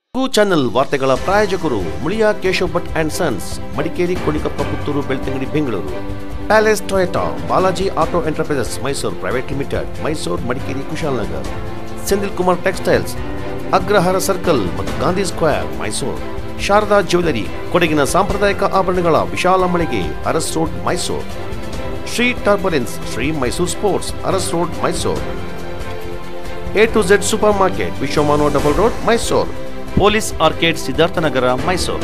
ಕು ಚಾನೆಲ್ ವಾರ್ತೆಗಳ ಪ್ರಾಯೋಜಕರು Muliya Keshav Bhat and sons Madikeri Konikoppa Puttur Belthangady Bengaluru palace Toyota Balaji auto enterprises Mysuru private limited Mysuru Madikeri Kushalnagar Senthil Kumar textiles Agrahara circle ಮತ್ತು ಗಾಂಧಿ ಸ್ಕ್ವೇರ್ ಮೈಸೂರು ಶಾರದಾ ಜ್ಯುವೆಲರಿ ಕೊಡಗಿನ ಸಾಂಪ್ರದಾಯಿಕ ಆಭರಣಗಳ ವಿಶಾಲ ಮಳಿಗೆ Aras road Mysuru Shri turbulence Shri Mysuru sports Aras road Mysuru A to Z supermarket Vishwamanava double road Mysuru police arcade Siddharthanagara Mysuru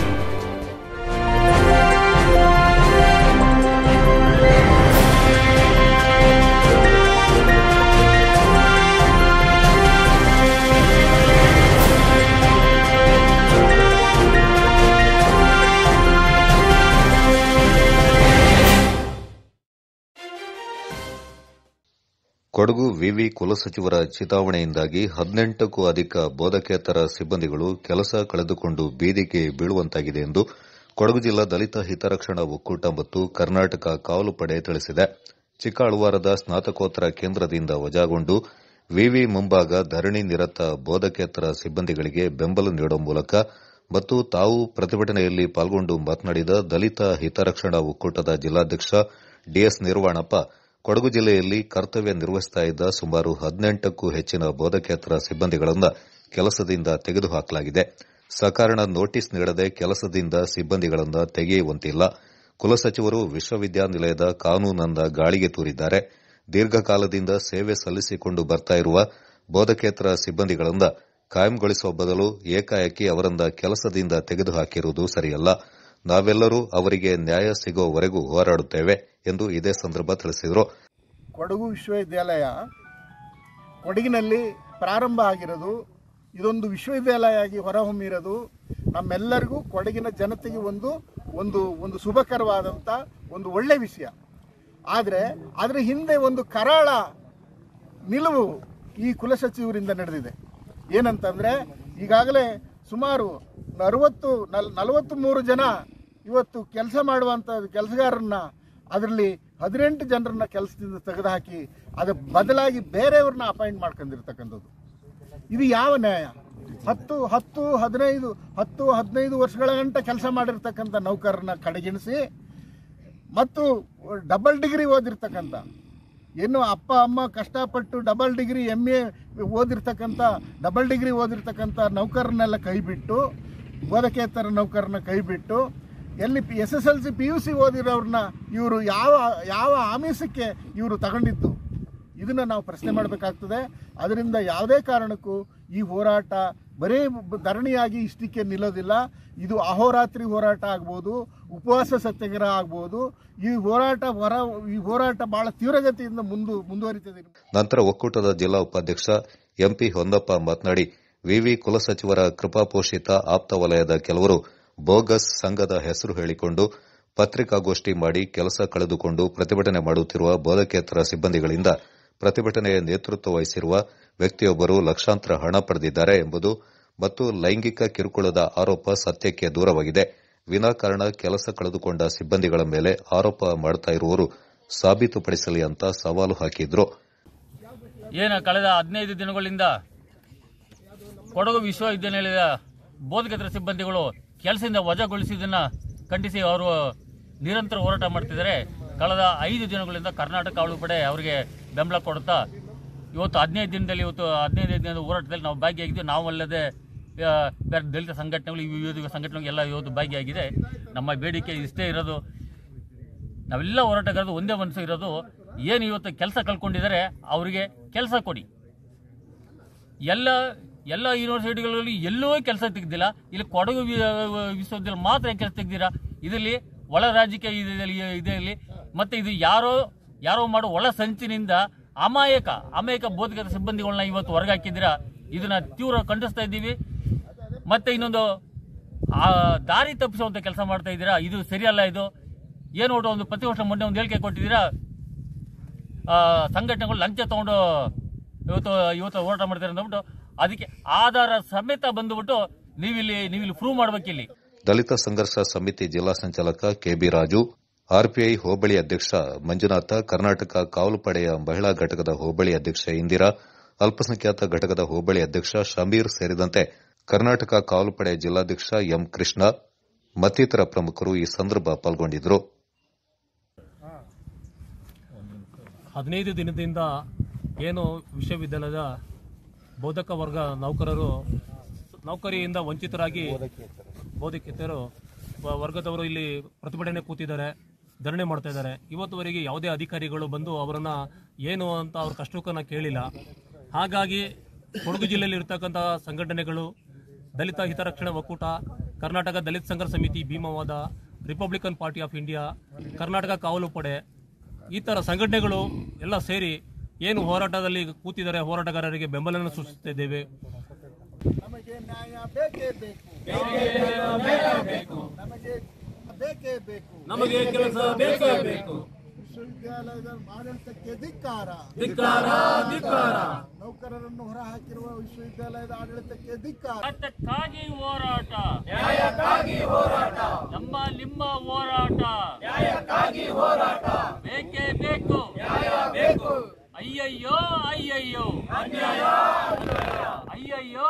Kodagu ವಿವಿ ಕುಲಸಚಿವರ ಚಿತಾವಣೆಯಿಂದಾಗಿ ಹದಿನೆಂಟಕ್ಕೂ ಅಧಿಕ ಬೋಧಕೇತರ ಸಿಬ್ಬಂದಿಗಳು ಕೆಲಸ ಕಳೆದುಕೊಂಡು ಬೀದಿಗೆ ಬೀಳುವಂತಾಗಿದೆ ಎಂದು ಕೊಡಗು ಜಿಲ್ಲಾ ದಲಿತ ಹಿತರಕ್ಷಣಾ ಒಕ್ಕೂಟ ಮತ್ತು ಕರ್ನಾಟಕ ಕಾವಲು ಪಡೆ ತಿಳಿಸಿದೆ ಚಿಕ್ಕಅಳುವಾರದ ಸ್ನಾತಕೋತ್ತರ ಕೇಂದ್ರದಿಂದ ವಜಾಗೊಂಡು ವಿವಿ ಮುಂಭಾಗ ಧರಣಿ ನಿರತ ಬೋಧಕೇತರ ಸಿಬ್ಬಂದಿಗಳಿಗೆ ಬೆಂಬಲ ನೀಡುವ ಮೂಲಕ ಮತ್ತು ತಾವು ಪ್ರತಿಭಟನೆಯಲ್ಲಿ ಪಾಲ್ಗೊಂಡು ಮಾತನಾಡಿದ ದಲಿತ ಹಿತರಕ್ಷಣಾ ಒಕ್ಕೂಟದ ಜಿಲ್ಲಾಧ್ಯಕ್ಷ ಡಿಎಸ್ ನಿರ್ವಾಣಪ್ಪ ಕೊಡಗು ಜಿಲ್ಲೆಯಲ್ಲಿ ಕರ್ತವ್ಯ ನಿರ್ವಹಿಸುತ್ತಾ ಇದ್ದ ಸುಮಾರು ಹದಿನೆಂಟಕ್ಕೂ ಹೆಚ್ಚಿನ ಬೋಧಕೇತರ ಸಿಬ್ಬಂದಿಗಳನ್ನು ಕೆಲಸದಿಂದ ತೆಗೆದುಹಾಕಲಾಗಿದೆ ಸಕಾರಣ ನೋಟಿಸ್ ನೀಡದೆ ಕೆಲಸದಿಂದ ಸಿಬ್ಬಂದಿಗಳನ್ನು ತೆಗೆಯುವಂತಿಲ್ಲ ಕುಲಸಚಿವರು ವಿಶ್ವವಿದ್ಯಾನಿಲಯದ ಕಾನೂನನ್ನ ಗಾಳಿಗೆ ತೂರಿದ್ದಾರೆ ದೀರ್ಘಕಾಲದಿಂದ ಸೇವೆ ಸಲ್ಲಿಸಿಕೊಂಡು ಬರ್ತಾ ಇರುವ ಬೋಧಕೇತರ ಸಿಬ್ಬಂದಿಗಳನ್ನು ಕಾಯಂಗೊಳಿಸುವ ಬದಲು ಏಕಾಏಕಿ ಅವರನ್ನ ಕೆಲಸದಿಂದ ತೆಗೆದುಹಾಕಿರುವುದು ಸರಿಯಲ್ಲ ನಾವೆಲ್ಲರೂ ಅವರಿಗೆ ನ್ಯಾಯ ಸಿಗುವವರೆಗೂ ಹೋರಾಡುತ್ತೇವೆ ಎಂದು ಇದೇ ಸಂದರ್ಭ ತಿಳಿಸಿದರು ಕೊಡಗು ವಿಶ್ವವಿದ್ಯಾಲಯ ಕೊಡಗಿನಲ್ಲಿ ಪ್ರಾರಂಭ ಆಗಿರೋದು ಇದೊಂದು ವಿಶ್ವವಿದ್ಯಾಲಯ ಆಗಿ ಹೊರಹೊಮ್ಮಿರೋದು ನಮ್ಮೆಲ್ಲರಿಗೂ ಕೊಡಗಿನ ಜನತೆಗೆ ಒಂದು ಒಂದು ಒಂದು ಶುಭಕರವಾದಂಥ ಒಂದು ಒಳ್ಳೆ ವಿಷಯ ಆದರೆ ಅದರ ಹಿಂದೆ ಒಂದು ಕರಾಳ ನಿಲುವು ಈ ಕುಲಸಚಿವರಿಂದ ನಡೆದಿದೆ ಏನಂತಂದರೆ ಈಗಾಗಲೇ ಸುಮಾರು ಅರವತ್ತು ನಲ್ ನಲವತ್ತು ಮೂರು ಜನ ಇವತ್ತು ಕೆಲಸ ಮಾಡುವಂಥ ಕೆಲಸಗಾರರನ್ನ ಅದರಲ್ಲಿ ಹದಿನೆಂಟು ಜನರನ್ನ ಕೆಲಸದಿಂದ ತೆಗೆದುಹಾಕಿ ಅದರ ಬದಲಾಗಿ ಬೇರೆಯವ್ರನ್ನ ಅಪಾಯಿಂಟ್ ಮಾಡ್ಕೊಂಡಿರ್ತಕ್ಕಂಥದ್ದು ಇದು ಯಾವ ನ್ಯಾಯ ಹತ್ತು ಹತ್ತು ಹದಿನೈದು ಹತ್ತು ಹದಿನೈದು ವರ್ಷಗಳ ಗಂಟ ಕೆಲಸ ಮಾಡಿರ್ತಕ್ಕಂಥ ನೌಕರರನ್ನ ಕಡೆಗಣಿಸಿ ಮತ್ತು ಡಬಲ್ ಡಿಗ್ರಿ ಓದಿರ್ತಕ್ಕಂಥ ಏನು ಅಪ್ಪ ಅಮ್ಮ ಕಷ್ಟಪಟ್ಟು ಡಬಲ್ ಡಿಗ್ರಿ ಎಮ್ ಎ ಓದಿರ್ತಕ್ಕಂಥ ಡಬಲ್ ಡಿಗ್ರಿ ಓದಿರ್ತಕ್ಕಂಥ ನೌಕರನ್ನೆಲ್ಲ ಕೈಬಿಟ್ಟು ಬೋಧಕೇತರ ನೌಕರನ್ನ ಕೈಬಿಟ್ಟು ಎಲ್ಲಿ S S L C P U C ಓದಿರೋರನ್ನ ಇವರು ಯಾವ ಯಾವ ಆಮಿಷಕ್ಕೆ ಇವರು ತಗೊಂಡಿದ್ದು ಇದನ್ನ ನಾವು ಪ್ರಶ್ನೆ ಮಾಡಬೇಕಾಗ್ತದೆ ಅದರಿಂದ ಯಾವುದೇ ಕಾರಣಕ್ಕೂ ಈ ಹೋರಾಟ ಬರೀ ಬ- ಧರಣಿಯಾಗಿ ಇಷ್ಟಕ್ಕೆ ನಿಲ್ಲೋದಿಲ್ಲ ಇದು ಅಹೋರಾತ್ರಿ ಹೋರಾಟ ಆಗ್ಬೋದು ಉಪವಾಸ ಸತ್ಯಾಗ್ರಹ ಆಗ್ಬೋದು ಈ ಹೋರಾಟ ಹೊರ ಈ ಹೋರಾಟ ಬಹಳ ತೀವ್ರಗತಿಯಿಂದ ಮುಂದು ಮುಂದುವರಿತದೆ ನಂತರ ಒಕ್ಕೂಟದ ಜಿಲ್ಲಾ ಉಪಾಧ್ಯಕ್ಷ ಎಂಪಿ ಹೊಂದಪ್ಪ ಮಾತನಾಡಿ ವಿವಿ ಕುಲಸಚಿವರ ಕೃಪಾಪೋಷಿತ ಆಪ್ತ ವಲಯದ ಕೆಲವರು ಬೋಗಸ್ ಸಂಘದ ಹೆಸರು ಹೇಳಿಕೊಂಡು ಪತ್ರಿಕಾಗೋಷ್ಠಿ ಮಾಡಿ ಕೆಲಸ ಕಳೆದುಕೊಂಡು ಪ್ರತಿಭಟನೆ ಮಾಡುತ್ತಿರುವ ಬೋಧಕೇತರ ಸಿಬ್ಬಂದಿಗಳಿಂದ ಪ್ರತಿಭಟನೆಯ ನೇತೃತ್ವ ವಹಿಸಿರುವ ವ್ಯಕ್ತಿಯೊಬ್ಬರು ಲಕ್ಷಾಂತರ ಹಣ ಪಡೆದಿದ್ದಾರೆ ಎಂಬುದು ಮತ್ತು ಲೈಂಗಿಕ ಕಿರುಕುಳದ ಆರೋಪ ಸತ್ಯಕ್ಕೆ ದೂರವಾಗಿದೆ ವಿನಾಕಾರಣ ಕೆಲಸ ಕಳೆದುಕೊಂಡ ಸಿಬ್ಬಂದಿಗಳ ಮೇಲೆ ಆರೋಪ ಮಾಡ್ತಾ ಇರುವವರು ಸಾಬೀತುಪಡಿಸಲಿ ಅಂತ ಸವಾಲು ಹಾಕಿದ್ರು ಏನು ಕಳೆದ ಹದಿನೈದು ದಿನಗಳಿಂದ ಕೊಡಗು ವಿಶ್ವವಿದ್ಯಾನಿಲಯದ ಬೋಧಕೇತರ ಸಿಬ್ಬಂದಿಗಳು ಕೆಲಸದಿಂದ ವಜಾಗೊಳಿಸಿದ್ದನ್ನ ಖಂಡಿಸಿ ಅವರು ನಿರಂತರ ಹೋರಾಟ ಮಾಡ್ತಿದ್ದಾರೆ ಕಳೆದ ಐದು ದಿನಗಳಿಂದ ಕರ್ನಾಟಕ ಕಾವಲು ಪಡೆ ಅವರಿಗೆ ಬೆಂಬಲ ಕೊಡುತ್ತಾ ಇವತ್ತು ಹದಿನೈದು ದಿನದಲ್ಲಿ ಇವತ್ತು ಹದಿನೈದು ದಿನದ ಹೋರಾಟದಲ್ಲಿ ನಾವು ಭಾಗಿಯಾಗಿದ್ದೀವಿ ನಾವು ಅಲ್ಲದೆ ಆ, ಬೇರೆ ದಲಿತ ಸಂಘಟನೆಗಳು ಈ ವಿವಿಧ ಸಂಘಟನೆಗಳು ಎಲ್ಲ ಇವತ್ತು ಭಾಗಿಯಾಗಿದೆ ನಮ್ಮ ಬೇಡಿಕೆ ಇಷ್ಟೇ ಇರೋದು ನಾವೆಲ್ಲ ಹೋರಾಟಗಾರರು ಒಂದೇ ಮನಸ್ಸು ಇರೋದು ಏನು ಇವತ್ತು ಕೆಲಸ ಕಳ್ಕೊಂಡಿದ್ದಾರೆ ಅವರಿಗೆ ಕೆಲಸ ಕೊಡಿ ಎಲ್ಲ ಎಲ್ಲ ಯೂನಿವರ್ಸಿಟಿಗಳಲ್ಲಿ ಎಲ್ಲೂ ಕೆಲಸ ತೆಗ್ದಿಲ್ಲ ಇಲ್ಲಿ ಕೊಡಗು ವಿ- ವಿಶ್ವವಿದ್ಯಾಲಯ ಮಾತ್ರ ಕೆಲಸ ತೆಗ್ದಿರಾ ಇದರಲ್ಲಿ ಒಳ ರಾಜಕೀಯ ಇದರಲ್ಲಿ ಇದರಲ್ಲಿ ಮತ್ತೆ ಇದು ಯಾರೋ ಯಾರೋ ಮಾಡೋ ಒಳ ಸಂಚಿನಿಂದ ಅಮಾಯಕ ಅಮಾಯಕ ಬೋಧಕರ ಸಿಬ್ಬಂದಿಗಳನ್ನ ಇವತ್ತು ಹೊರಗಾಕಿದ್ದೀರಾ ಇದನ್ನ ತೀವ್ರ ಖಂಡಿಸ್ತಾ ಇದ್ದೀವಿ ಮತ್ತೆ ಇನ್ನೊಂದು ಆ ದಾರಿ ತಪ್ಪಿಸುವಂತ ಕೆಲಸ ಮಾಡ್ತಾ ಇದ್ದೀರಾ ಇದು ಸರಿಯಲ್ಲ ಇದು ಏನು ಒಟ್ಟು ಒಂದು ಪ್ರತಿ ವರ್ಷ ಮೊನ್ನೆ ಒಂದು ಹೇಳಿಕೆ ಕೊಟ್ಟಿದ್ದೀರಾ ಆ, ಸಂಘಟನೆಗಳು ಲಂಚ ತಗೊಂಡು ಇವತ್ತು ಇವತ್ತು ಹೋರಾಟ ಮಾಡ್ತಾರೆ ಅಂದ್ಬಿಟ್ಟು ಅದಕ್ಕೆ ಆಧಾರ ಸಮೇತ ಬಂದುಬಿಟ್ಟು ನೀವಿಲ್ಲಿ ನೀವಿಲ್ಲಿ ಪ್ರೂವ್ ಮಾಡ್ಬೇಕಿಲ್ಲಿ ದಲಿತ ಸಂಘರ್ಷ ಸಮಿತಿ ಜಿಲ್ಲಾ ಸಂಚಾಲಕ ಕೆಬಿ ರಾಜು ಆರ್ಪಿಐ ಹೋಬಳಿ ಅಧ್ಯಕ್ಷ ಮಂಜುನಾಥ ಕರ್ನಾಟಕ ಕಾವಲು ಪಡೆಯ ಮಹಿಳಾ ಘಟಕದ ಹೋಬಳಿ ಅಧ್ಯಕ್ಷ ಇಂದಿರಾ ಅಲ್ಪಸಂಖ್ಯಾತ ಘಟಕದ ಹೋಬಳಿ ಅಧ್ಯಕ್ಷ ಶಮೀರ್ ಸೇರಿದಂತೆ ಕರ್ನಾಟಕ ಕಾವಲುಪಡೆ ಜಿಲ್ಲಾಧ್ಯಕ್ಷ ಎಂ ಕೃಷ್ಣ ಮತ್ತಿತರ ಪ್ರಮುಖರು ಈ ಸಂದರ್ಭ ಪಾಲ್ಗೊಂಡಿದ್ದರು ಹದಿನೈದು ದಿನದಿಂದ ಏನು ವಿಶ್ವವಿದ್ಯಾಲಯದ ಬೋಧಕ ವರ್ಗ ನೌಕರರು ನೌಕರಿಯಿಂದ ವಂಚಿತರಾಗಿ ಬೋಧಕೇತರು ವ- ವರ್ಗದವರು ಇಲ್ಲಿ ಪ್ರತಿಭಟನೆ ಕೂತಿದ್ದಾರೆ ಧರಣಿ ಮಾಡ್ತಾ ಇದ್ದಾರೆ ಇವತ್ತುವರೆಗೆ ಯಾವುದೇ ಅಧಿಕಾರಿಗಳು ಬಂದು ಅವರನ್ನ ಏನು ಅಂತ ಅವ್ರ ಕಷ್ಟಕ್ಕನ್ನ ಕೇಳಿಲ್ಲ ಹಾಗಾಗಿ ಕೊಡಗು ಜಿಲ್ಲೆಯಲ್ಲಿ ಇರ್ತಕ್ಕಂಥ ಸಂಘಟನೆಗಳು ದಲಿತ ಹಿತರಕ್ಷಣಾ ಒಕ್ಕೂಟ Karnataka Dalit Sangharsha Samiti Bhimavada Republican Party of India Karnataka Kavalu Pade ಈ ಥರ ಸಂಘಟನೆಗಳು ಎಲ್ಲ ಸೇರಿ ಏನು ಹೋರಾಟದಲ್ಲಿ ಕೂತಿದ್ದಾರೆ ಹೋರಾಟಗಾರರಿಗೆ ಬೆಂಬಲವನ್ನು ಸೂಚಿಸ್ತಾ ಇದ್ದೇವೆ ನಮಗೆ ನ್ಯಾಯ ಬೇಕೇ ಬೇಕು ನಮಗೆ ಬೇಕೇ ಬೇಕು ನಮಗೆ ಕೆಲಸ ಬೇಕೇ ಬೇಕು ವಿಶ್ವವಿದ್ಯಾಲಯದ ಆಡಳಿತಕ್ಕೆ ಧಿಕ್ಕಾರ ಧಿಕ್ಕಾರ ಧಿಕ್ಕಾರ ನೌಕರರನ್ನು ಹೊರಹಾಕಿರುವ ವಿಶ್ವವಿದ್ಯಾಲಯದ ಆಡಳಿತಕ್ಕೆ ಧಿಕ್ಕಾರ ನ್ಯಾಯಕ್ಕಾಗಿ ಹೋರಾಟ ನ್ಯಾಯಕ್ಕಾಗಿ ಹೋರಾಟ ನಮ್ಮ ನಿಮ್ಮ ಹೋರಾಟ ನ್ಯಾಯಕ್ಕಾಗಿ ಹೋರಾಟ ಬೇಕೇ ಬೇಕು ನ್ಯಾಯ ಬೇಕು ಅಯ್ಯಯ್ಯೋ ಅಯ್ಯಯ್ಯೋ ಅನ್ಯಾಯ ಅಯ್ಯಯ್ಯೋ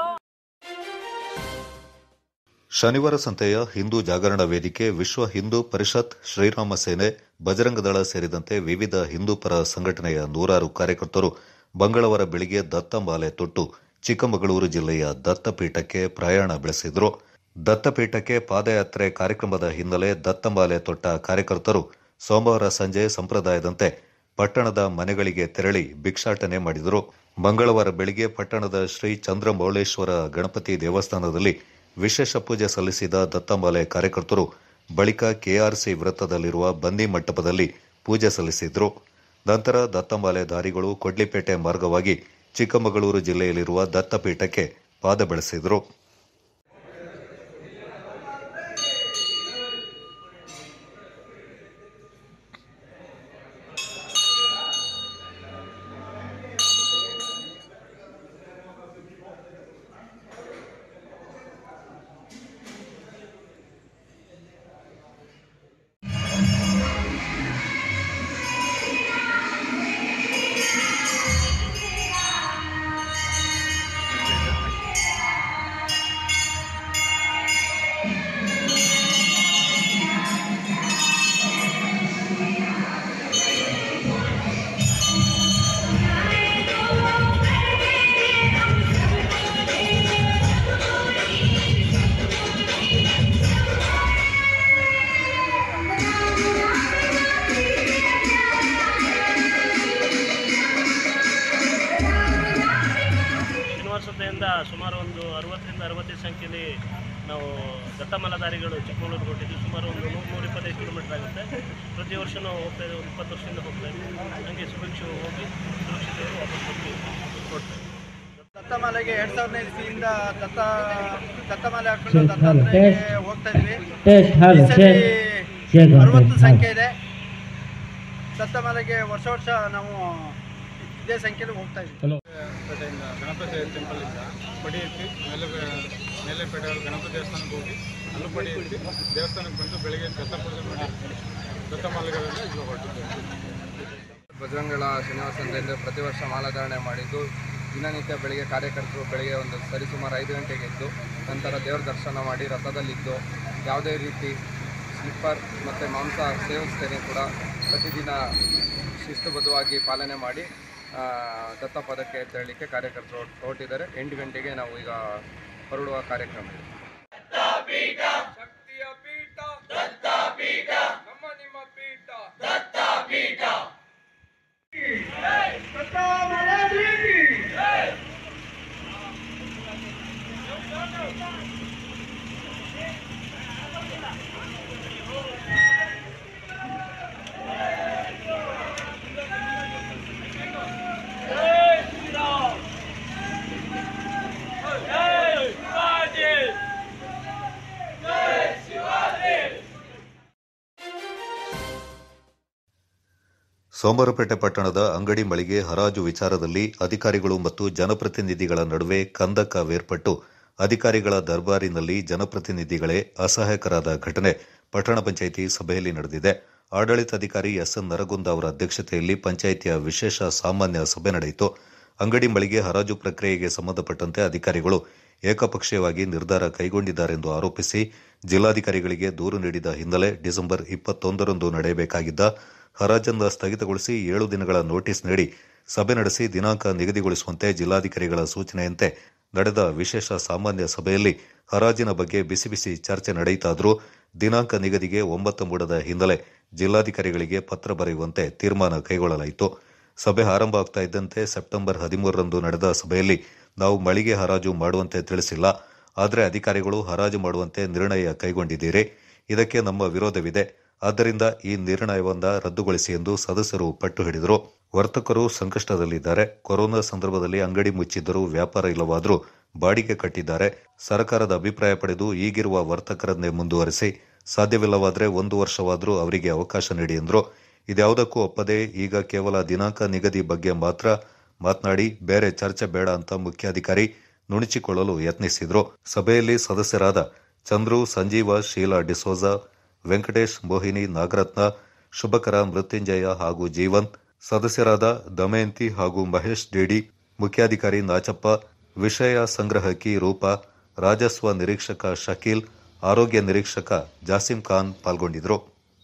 ಶನಿವಾರ ಸಂತೆಯ ಹಿಂದೂ ಜಾಗರಣ ವೇದಿಕೆ ವಿಶ್ವ ಹಿಂದೂ ಪರಿಷತ್ ಶ್ರೀರಾಮ ಸೇನೆ ಬಜರಂಗದಳ ಸೇರಿದಂತೆ ವಿವಿಧ ಹಿಂದೂ ಪರ ಸಂಘಟನೆಯ ನೂರಾರು ಕಾರ್ಯಕರ್ತರು ಮಂಗಳವಾರ ಬೆಳಿಗ್ಗೆ ದತ್ತಮಾಲೆ ತೊಟ್ಟು ಚಿಕ್ಕಮಗಳೂರು ಜಿಲ್ಲೆಯ ದತ್ತಪೀಠಕ್ಕೆ ಪ್ರಯಾಣ ಬೆಳೆಸಿದರು ದತ್ತಪೀಠಕ್ಕೆ ಪಾದಯಾತ್ರೆ ಕಾರ್ಯಕ್ರಮದ ಹಿನ್ನೆಲೆ ದತ್ತಮಾಲೆ ತೊಟ್ಟ ಕಾರ್ಯಕರ್ತರು ಸೋಮವಾರ ಸಂಜೆ ಸಂಪ್ರದಾಯದಂತೆ ಪಟ್ಟಣದ ಮನೆಗಳಿಗೆ ತೆರಳಿ ಭಿಕ್ಷಾಟನೆ ಮಾಡಿದರು ಮಂಗಳವಾರ ಬೆಳಿಗ್ಗೆ ಪಟ್ಟಣದ ಶ್ರೀ ಚಂದ್ರಮೌಳೇಶ್ವರ ಗಣಪತಿ ದೇವಸ್ಥಾನದಲ್ಲಿ ವಿಶೇಷ ಪೂಜೆ ಸಲ್ಲಿಸಿದ ದತ್ತಮಾಲೆ ಕಾರ್ಯಕರ್ತರು ಬಳಿಕ ಕೆಆರ್ಸಿ ವೃತ್ತದಲ್ಲಿರುವ ಬಂದಿ ಮಂಟಪದಲ್ಲಿ ಪೂಜೆ ಸಲ್ಲಿಸಿದ್ರು ನಂತರ ದತ್ತಮಾಲೆ ದಾರಿಗಳು ಕೊಡ್ಲಿಪೇಟೆ ಮಾರ್ಗವಾಗಿ ಚಿಕ್ಕಮಗಳೂರು ಜಿಲ್ಲೆಯಲ್ಲಿರುವ ದತ್ತಪೀಠಕ್ಕೆ ಪಾದ ಬೆಳೆಸಿದರು ಶ್ರೀನಿವಾಸತೆಯಿಂದ ಸುಮಾರು ಒಂದು ಅರವತ್ತರಿಂದ ಅರವತ್ತೈದು ಸಂಖ್ಯೆಯಲ್ಲಿ ನಾವು ದತ್ತಮಲಧಾರಿಗಳು ಚಿಕ್ಕಮಗಳೂರು ಕೊಟ್ಟಿದ್ವಿ ಸುಮಾರು ಒಂದು ನೂರು ನೂರ ಇಪ್ಪತ್ತೈದು ಕಿಲೋಮೀಟರ್ ಆಗುತ್ತೆ ಪ್ರತಿ ವರ್ಷ ನಾವು ಹೋಗ್ತಾ ಇದ್ದೀವಿ ಒಂದು ಇಪ್ಪತ್ತು ವರ್ಷದಿಂದ ಹೋಗ್ತಾ ಇದ್ದೀವಿ ಹಂಗೆ ಸುಭಿಕ್ಷ ಹೋಗಿ ಸುರಕ್ಷಿತವಾಗಿ ವಾಪಸ್ ಬರ್ತೀವಿ ಕೊಡ್ತೇವೆ ದತ್ತಮಾಲೆಗೆ ಎರಡ್ ಸಾವಿರದ ಇಸ್ವಿಯಿಂದ ದತ್ತ ದತ್ತಮಾಲೆ ಹಾಕೊಂಡು ದತ್ತಾತ್ರೇಯಕ್ಕೆ ಹೋಗ್ತಾ ಇದ್ವಿ ಈ ಸರಿ ಅರವತ್ತು ಸಂಖ್ಯೆ ಇದೆ ದತ್ತಮಾಲೆಗೆ ವರ್ಷ ವರ್ಷ ನಾವು ಇದೇ ಸಂಖ್ಯೆಯಲ್ಲಿ ಹೋಗ್ತಾ ಇದ್ವಿ ಪೇಟೆಯಿಂದ ಗಣಪತಿ ಟೆಂಪಲ್ ಇಂದ ಪಡಿ ಎತ್ತಿ ಮೇಲೆ ಮೇಲೆ ಪೇಟೆ ಗಣಪತಿ ದೇವಸ್ಥಾನಕ್ಕೆ ಹೋಗಿ ಅಲ್ಲೂ ಪಡಿ ಎತ್ತಿ ದೇವಸ್ಥಾನಕ್ಕೆ ಬಂದು ಬೆಳಿಗ್ಗೆ ದತ್ತ ಪೂಜೆ ಮಾಡಿ ದತ್ತ ಮಾಲೆಗಳೆಲ್ಲ ಇದು ಹೊರಟಿದ್ದೇವೆ ಬಜರಂಗಳ ಶ್ರೀನಿವಾಸ ಸಂತೆಯಿಂದ ಪ್ರತಿ ವರ್ಷ ಮಾಲಾಧಾರಣೆ ಮಾಡಿದ್ದು ದಿನನಿತ್ಯ ಬೆಳಿಗ್ಗೆ ಕಾರ್ಯಕರ್ತರು ಬೆಳಿಗ್ಗೆ ಒಂದು ಸರಿಸುಮಾರು ಐದು ಗಂಟೆಗೆ ಎದ್ದು ನಂತರ ದೇವರ ದರ್ಶನ ಮಾಡಿ ರಥದಲ್ಲಿದ್ದು ಯಾವುದೇ ರೀತಿ ಸ್ಲಿಪ್ಪರ್ ಮತ್ತು ಮಾಂಸ ಸೇವಿಸ್ತೇನೆ ಕೂಡ ಪ್ರತಿದಿನ ಶಿಸ್ತುಬದ್ಧವಾಗಿ ಪಾಲನೆ ಮಾಡಿ ಆ, ದತ್ತಪದಕ್ಕೆ ತೆರಳಲಿಕ್ಕೆ ಕಾರ್ಯಕರ್ತರು ಹೊರಟ್- ಹೊರಟಿದ್ದಾರೆ ಎಂಟು ಗಂಟೆಗೆ ನಾವು ಈಗ ಹೊರಡುವ ಕಾರ್ಯಕ್ರಮ ಇದೆ ಸೋಮವಾರಪೇಟೆ ಪಟ್ಟಣದ ಅಂಗಡಿ ಮಳಿಗೆ ಹರಾಜು ವಿಚಾರದಲ್ಲಿ ಅಧಿಕಾರಿಗಳು ಮತ್ತು ಜನಪ್ರತಿನಿಧಿಗಳ ನಡುವೆ ಕಂದಕವೇರ್ಪಟ್ಟು ಅಧಿಕಾರಿಗಳ ದರ್ಬಾರಿನಲ್ಲಿ ಜನಪ್ರತಿನಿಧಿಗಳೇ ಅಸಹಾಯಕರಾದ ಘಟನೆ ಪಟ್ಟಣ ಪಂಚಾಯಿತಿ ಸಭೆಯಲ್ಲಿ ನಡೆದಿದೆ ಆಡಳಿತಾಧಿಕಾರಿ ಎಸ್ಎನ್ ನರಗುಂದ ಅವರ ಅಧ್ಯಕ್ಷತೆಯಲ್ಲಿ ಪಂಚಾಯಿತಿಯ ವಿಶೇಷ ಸಾಮಾನ್ಯ ಸಭೆ ನಡೆಯಿತು ಅಂಗಡಿ ಮಳಿಗೆ ಹರಾಜು ಪ್ರಕ್ರಿಯೆಗೆ ಸಂಬಂಧಪಟ್ಟಂತೆ ಅಧಿಕಾರಿಗಳು ಏಕಪಕ್ಷೀಯವಾಗಿ ನಿರ್ಧಾರ ಕೈಗೊಂಡಿದ್ದಾರೆಂದು ಆರೋಪಿಸಿ ಜಿಲ್ಲಾಧಿಕಾರಿಗಳಿಗೆ ದೂರು ನೀಡಿದ ಹಿನ್ನೆಲೆ ಡಿಸೆಂಬರ್ ಇಪ್ಪತ್ತೊಂದರಂದು ನಡೆಯಬೇಕಾಗಿದ್ದ ಹರಾಜನ್ನ ಸ್ಥಗಿತಗೊಳಿಸಿ ಏಳು ದಿನಗಳ ನೋಟಿಸ್ ನೀಡಿ ಸಭೆ ನಡೆಸಿ ದಿನಾಂಕ ನಿಗದಿಗೊಳಿಸುವಂತೆ ಜಿಲ್ಲಾಧಿಕಾರಿಗಳ ಸೂಚನೆಯಂತೆ ನಡೆದ ವಿಶೇಷ ಸಾಮಾನ್ಯ ಸಭೆಯಲ್ಲಿ ಹರಾಜಿನ ಬಗ್ಗೆ ಬಿಸಿ ಬಿಸಿ ಚರ್ಚೆ ನಡೆಯಿತಾದರೂ ದಿನಾಂಕ ನಿಗದಿಗೆ ಒಂಬತ್ತು ಮೂಡದ ಹಿನ್ನೆಲೆ ಜಿಲ್ಲಾಧಿಕಾರಿಗಳಿಗೆ ಪತ್ರ ಬರೆಯುವಂತೆ ತೀರ್ಮಾನ ಕೈಗೊಳ್ಳಲಾಯಿತು ಸಭೆ ಆರಂಭ ಆಗ್ತಾ ಇದ್ದಂತೆ ಸೆಪ್ಟೆಂಬರ್ ಹದಿಮೂರರಂದು ನಡೆದ ಸಭೆಯಲ್ಲಿ ನಾವು ಮಳಿಗೆ ಹರಾಜು ಮಾಡುವಂತೆ ತಿಳಿಸಿಲ್ಲ ಆದರೆ ಅಧಿಕಾರಿಗಳು ಹರಾಜು ಮಾಡುವಂತೆ ನಿರ್ಣಯ ಕೈಗೊಂಡಿದ್ದೀರಿ ಇದಕ್ಕೆ ನಮ್ಮ ವಿರೋಧವಿದೆ ಆದ್ದರಿಂದ ಈ ನಿರ್ಣಯವನ್ನ ರದ್ದುಗೊಳಿಸಿ ಎಂದು ಸದಸ್ಯರು ಪಟ್ಟು ಹಿಡಿದರು ವರ್ತಕರು ಸಂಕಷ್ಟದಲ್ಲಿದ್ದಾರೆ ಕೊರೋನಾ ಸಂದರ್ಭದಲ್ಲಿ ಅಂಗಡಿ ಮುಚ್ಚಿದ್ದರೂ ವ್ಯಾಪಾರ ಇಲ್ಲವಾದರೂ ಬಾಡಿಗೆ ಕಟ್ಟಿದ್ದಾರೆ ಸರ್ಕಾರದ ಅಭಿಪ್ರಾಯ ಪಡೆದು ಈಗಿರುವ ವರ್ತಕರನ್ನೇ ಮುಂದುವರೆಸಿ ಸಾಧ್ಯವಿಲ್ಲವಾದರೆ ಒಂದು ವರ್ಷವಾದರೂ ಅವರಿಗೆ ಅವಕಾಶ ನೀಡಿ ಎಂದರು ಇದ್ಯಾವುದಕ್ಕೂ ಒಪ್ಪದೆ ಈಗ ಕೇವಲ ದಿನಾಂಕ ನಿಗದಿ ಬಗ್ಗೆ ಮಾತ್ರ ಮಾತನಾಡಿ ಬೇರೆ ಚರ್ಚೆ ಬೇಡ ಅಂತ ಮುಖ್ಯಾಧಿಕಾರಿ ನುಣುಚಿಕೊಳ್ಳಲು ಯತ್ನಿಸಿದ್ರು ಸಭೆಯಲ್ಲಿ ಸದಸ್ಯರಾದ ಚಂದ್ರು ಸಂಜೀವ ಶೀಲಾ ಡಿಸೋಜ ವೆಂಕಟೇಶ್ ಮೋಹಿನಿ ನಾಗರತ್ನ ಶುಭಕರ ಮೃತ್ಯುಂಜಯ ಹಾಗೂ ಜೀವನ್ ಸದಸ್ಯರಾದ ದಮಯಂತಿ ಹಾಗೂ ಮಹೇಶ್ ಡಿಡಿ ಮುಖ್ಯಾಧಿಕಾರಿ ನಾಚಪ್ಪ ವಿಷಯ ಸಂಗ್ರಹಕಿ ರೂಪ ರಾಜಸ್ವ ನಿರೀಕ್ಷಕ ಶಕೀಲ್ ಆರೋಗ್ಯ ನಿರೀಕ್ಷಕ ಜಾಸಿಂ ಖಾನ್ ಪಾಲ್ಗೊಂಡಿದ್ದರು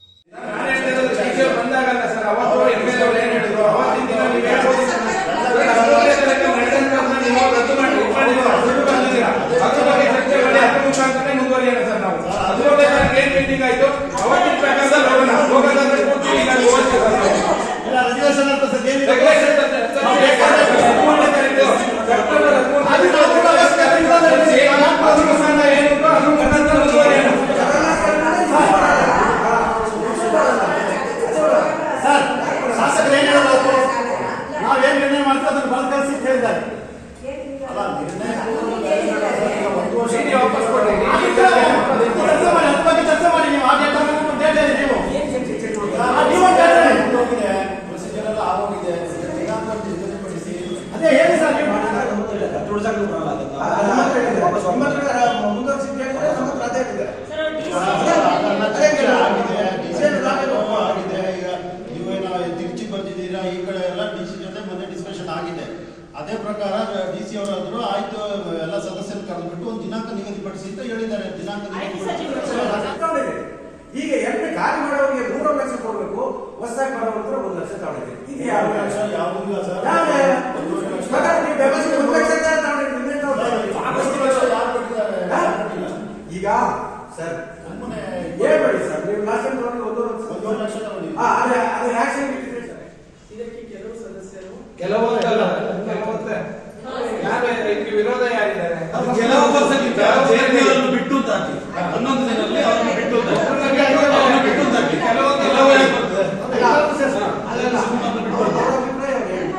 ಶಾಸಕರು ಏನ್ ಹೇಳೋದು ನಾವೇನ್ ನಿರ್ಣಯ ಮಾಡ್ತೀವಿ ಅದನ್ನು ಬಂದ್ ಕಳಿಸಿ ಅಂತ ಹೇಳಿದ್ದಾರೆ ಅಲ್ಲ, ನಿರ್ಣಯ ಒಂದು ವರ್ಷ ವಾಪಸ್ ಕೊಡಿ. ಚರ್ಚೆ ಮಾಡಿ, ಅದ್ರ ಬಗ್ಗೆ ಚರ್ಚೆ ಮಾಡಿ ನೀವು ಆ ಡೇಟಾ ಅಂತ ಹೇಳಿದ್ದೀರಿ ನೀವು ಆ, ನೀವು ಒಂದು ಡೇಟಾ ಹೇಳಿ. ಅದೇ ಹೇಳಿ ಸರ್ ನೀವು ತಿರುಚಿ ಬರ್ತಿದ್ದೀರಾ ಈ ಕಡೆ ಎಲ್ಲ ಡಿ ಸಿ ಜೊತೆ ಮೊನ್ನೆ ಡಿಸ್ಕಷನ್ ಆಗಿದೆ ಅದೇ ಪ್ರಕಾರ ಡಿ ಸಿ ಅವರಾದ್ರು ಆಯ್ತು ಎಲ್ಲ ಸದಸ್ಯರು ಕರೆದ್ಬಿಟ್ಟು ಒಂದು ದಿನಾಂಕ ನಿಗದಿಪಡಿಸಿ ಅಂತ ಹೇಳಿದ್ದಾರೆ ದಿನಾಂಕ ನಿಗದಿಪಡಿಸಿ ಈಗ ಎಮ್ಮೆ ಖಾಲಿ ಮಾಡೋರಿಗೆ ಮೂರು ಲಕ್ಷ ಕೊಡಬೇಕು ಹೊಸದಾಗಿ ಮಾಡೋರ ಹತ್ರ ಒಂದು ಲಕ್ಷ ತಗೊಂಡಿದ್ದೀರಿ ಇದು ಯಾವ ಲಕ್ಷ ಯಾವುದಿಲ್ಲ ಸರ್ ಯಾವ ನ್ಯಾಯ? ಹಾಗಾದ್ರೆ ನೀವು ವ್ಯವಸ್ಥೆ ಒಂದು ಲಕ್ಷ ಅಂತ ತಗೊಂಡಿದ್ದೀರಿ, ನಿನ್ನೆ ತಗೊಂಡಿದ್ದೀರಿ. ಒಂದು ಲಕ್ಷ ಯಾರು ಕೊಟ್ಟಿದ್ದಾರೆ ಯಾರು ಕೊಟ್ಟಿಲ್ಲ. ಈಗ ಸರ್ ನಮ್ಮನೆ ಹೇಳ್ಬೇಡಿ ಸರ್ ನೀವು ಲಾಸ್ಟ್ ಟೈಮ್ ತಗೊಂಡು ಒಂದು ಲಕ್ಷ ಒಂದೂವರೆ ಲಕ್ಷ ತಗೊಂಡಿದ್ದೀವಿ. ಹಾ, ಅದೇ ಅದು ಆಕ್ಷನ್ ಇಟ್ಟಿದ್ದೀರಿ ಸರ್ ಇದಕ್ಕೆ ಕೆಲವು ಸದಸ್ಯರು ಕೆಲವೊಂದಲ್ಲ ಕೆಲವೊಂದೇ ಯಾರು ಇದಕ್ಕೆ ವಿರೋಧ ಯಾರಿದ್ದಾರೆ ಕೆಲವು ವರ್ಷಕ್ಕಿಂತ ಚೇರ್ಮನ್ ಬಿಟ್ಟು ಅಂತ ಹಾಕಿ ಹನ್ನೊಂದು ದಿನದಲ್ಲಿ ಅವ್ರನ್ನ ಬಿಟ್ಟು ಅಂತ ಹಾಕಿ. ಅವ್ರನ್ನ ಬಿಟ್ಟು ಅಂತ ಹಾಕಿ. ಕೆಲವು ಯಾಕೆ ಬರ್ತದೆ? ಅದೆಲ್ಲ ಅವ್ರ ಅಭಿಪ್ರಾಯ ಅವ್ರು ಹೇಳಿ.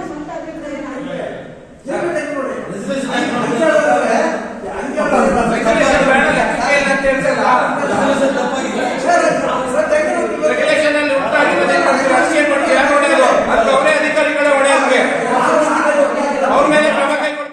ಏನು ಬೇಕು ನೋಡಿ. ಹಂಗೆ ಹೇಳಿದ್ರೆ, ಹಂಗೆ ರೆಗ್ಯುಲೇಷನ್ ಬೇಡ ಲೆಕ್ಕಕ್ಕೆ ಇಲ್ಲ ಅಂತ ಹೇಳ್ಸಲ್ಲ. ಸರ್, ಸರ್, ತೆಗೆದು ನೋಡಿ. ರೆಗ್ಯುಲೇಷನ್ ಅಲ್ಲಿ ಉಂಟು ಅಧಿಪತಿ ರಾಜಕೀಯ ಕೊಟ್ಟು ಯಾರು ಹೊಡೆಯೋದು ಅದು ಅವರೇ ಅಧಿಕಾರಿಗಳೇ ಹೊಡೆಯೋಕೆ ಅವ್ರ ಮೇಲೆ ಕ್ರಮ ಕೈಗೊಳ್ಬೇಕು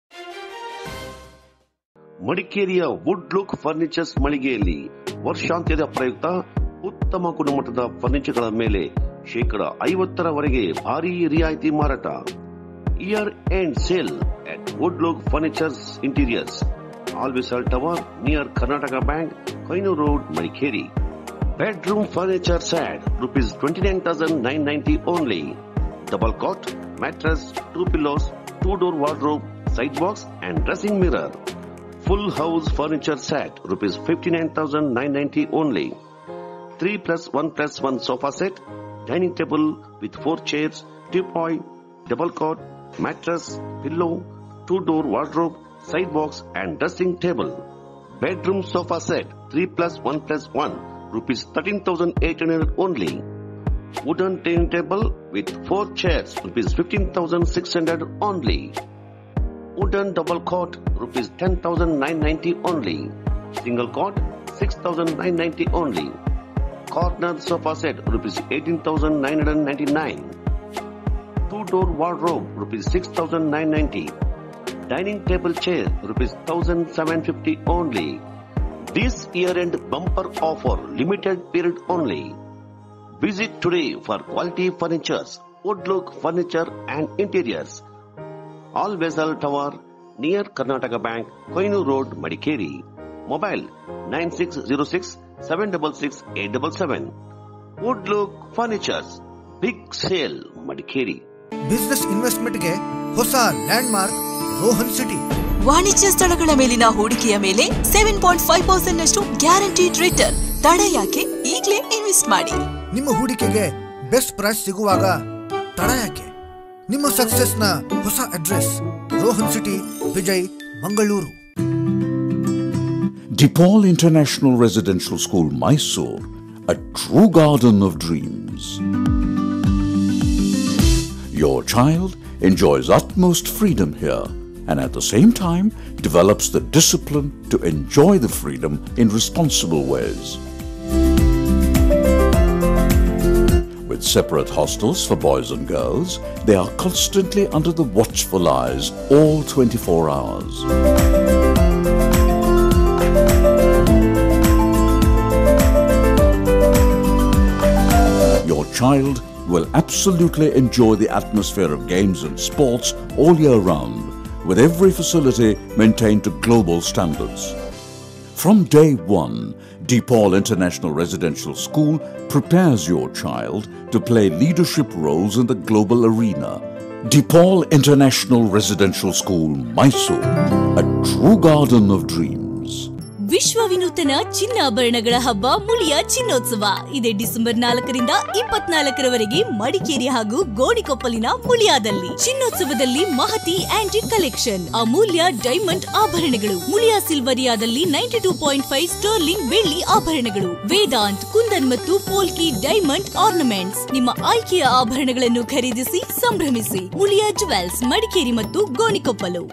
ಮಡಿಕೇರಿಯ ವುಡ್ ಲುಕ್ ಫರ್ನಿಚರ್ಸ್ ಮಳಿಗೆಯಲ್ಲಿ ವರ್ಷಾಂತ್ಯದ ಪ್ರಯುಕ್ತ ಉತ್ತಮ ಗುಣಮಟ್ಟದ ಫರ್ನಿಚರ್ಗಳ ಮೇಲೆ ಶೇಕಡ ಐವತ್ತರವರೆಗೆ ಭಾರಿ ರಿಯಾಯಿತಿ ಮಾರಾಟ year end sale at wood look furnitures interiors all vessel tower near Karnataka bank Koinur road Madikeri bedroom furniture set rupees twenty nine thousand nine ninety only double cot mattress two pillows two door wardrobe side box and dressing mirror full house furniture set rupees 59990 only 3 plus 1 plus 1 sofa set dining table with 4 chairs teapot double cot mattress pillow two door wardrobe side box and dressing table bedroom sofa set 3 plus 1 plus 1 rupees 13800 only wooden dining table with 4 chairs rupees 15600 only wooden double cot rupees 10990 only single cot 6990 only corner sofa set rupees 18999 two door wardrobe rupees 6990 dining table chair rupees 1750 only this year end bumper offer limited period only visit today for quality furnitures woodlook furniture and interiors all vessel tower near Karnataka bank Koinur road Madikeri mobile nine six zero six seven double six eight double seven wood look furnitures big sale Madikeri business ಇನ್ವೆಸ್ಟ್ಮೆಂಟ್ಗೆ ಹೊಸ land mark Rohan city ವಾಣಿಜ್ಯ ಸ್ಥಳಗಳ ಮೇಲಿನ ಹೂಡಿಕೆಯ ಮೇಲೆ seven point five percent ನಷ್ಟು guaranteed return ತಡ ಯಾಕೆ ಈಗಲೇ ಇನ್ವೆಸ್ಟ್ ಮಾಡಿ ನಿಮ್ಮ ಹೂಡಿಕೆಗೆ ಬೆಸ್ಟ್ ಪ್ರೈಸ್ ಸಿಗುವಾಗ ತಡ ಯಾಕೆ ನಿಮ್ಮ ಸಕ್ಸೆಸ್ ನ ಹೊಸ address Rohan city Vijay Mangaluru DePaul International Residential School, Mysore, a true garden of dreams. Your child enjoys utmost freedom here and at the same time develops the discipline to enjoy the freedom in responsible ways. With separate hostels for boys and girls, they are constantly under the watchful eyes all 24 hours. Your child will absolutely enjoy the atmosphere of games and sports all year round, with every facility maintained to global standards. From day one, DePaul International Residential School prepares your child to play leadership roles in the global arena. DePaul International Residential School, Mysore, a true garden of dreams. ವಿಶ್ವ ವಿನೂತನ ಚಿನ್ನಾಭರಣಗಳ ಹಬ್ಬ ಮುಳಿಯ ಚಿನ್ನೋತ್ಸವ ಇದೆ December ನಾಲ್ಕರಿಂದ ಇಪ್ಪತ್ನಾಲ್ಕರವರೆಗೆ ಮಡಿಕೇರಿ ಹಾಗೂ ಗೋಣಿಕೊಪ್ಪಲಿನ ಮುಳಿಯಾದಲ್ಲಿ ಚಿನ್ನೋತ್ಸವದಲ್ಲಿ ಮಹತಿ ಆಂಟಿಕ್ ಕಲೆಕ್ಷನ್ ಅಮೂಲ್ಯ ಡೈಮಂಡ್ ಆಭರಣಗಳು ಮುಳಿಯಾ ಸಿಲ್ವರಿಯಾದಲ್ಲಿ ninety two point five sterling ಬೆಳ್ಳಿ ಆಭರಣಗಳು ವೇದಾಂತ್ ಕುಂದನ್ ಮತ್ತು ಪೋಲ್ಕಿ ಡೈಮಂಡ್ ಆರ್ನಮೆಂಟ್ಸ್ ನಿಮ್ಮ ಆಯ್ಕೆಯ ಆಭರಣಗಳನ್ನು ಖರೀದಿಸಿ ಸಂಭ್ರಮಿಸಿ ಮುಳಿಯಾ ಜುವೆಲ್ಸ್ ಮಡಿಕೇರಿ ಮತ್ತು ಗೋಣಿಕೊಪ್ಪಲು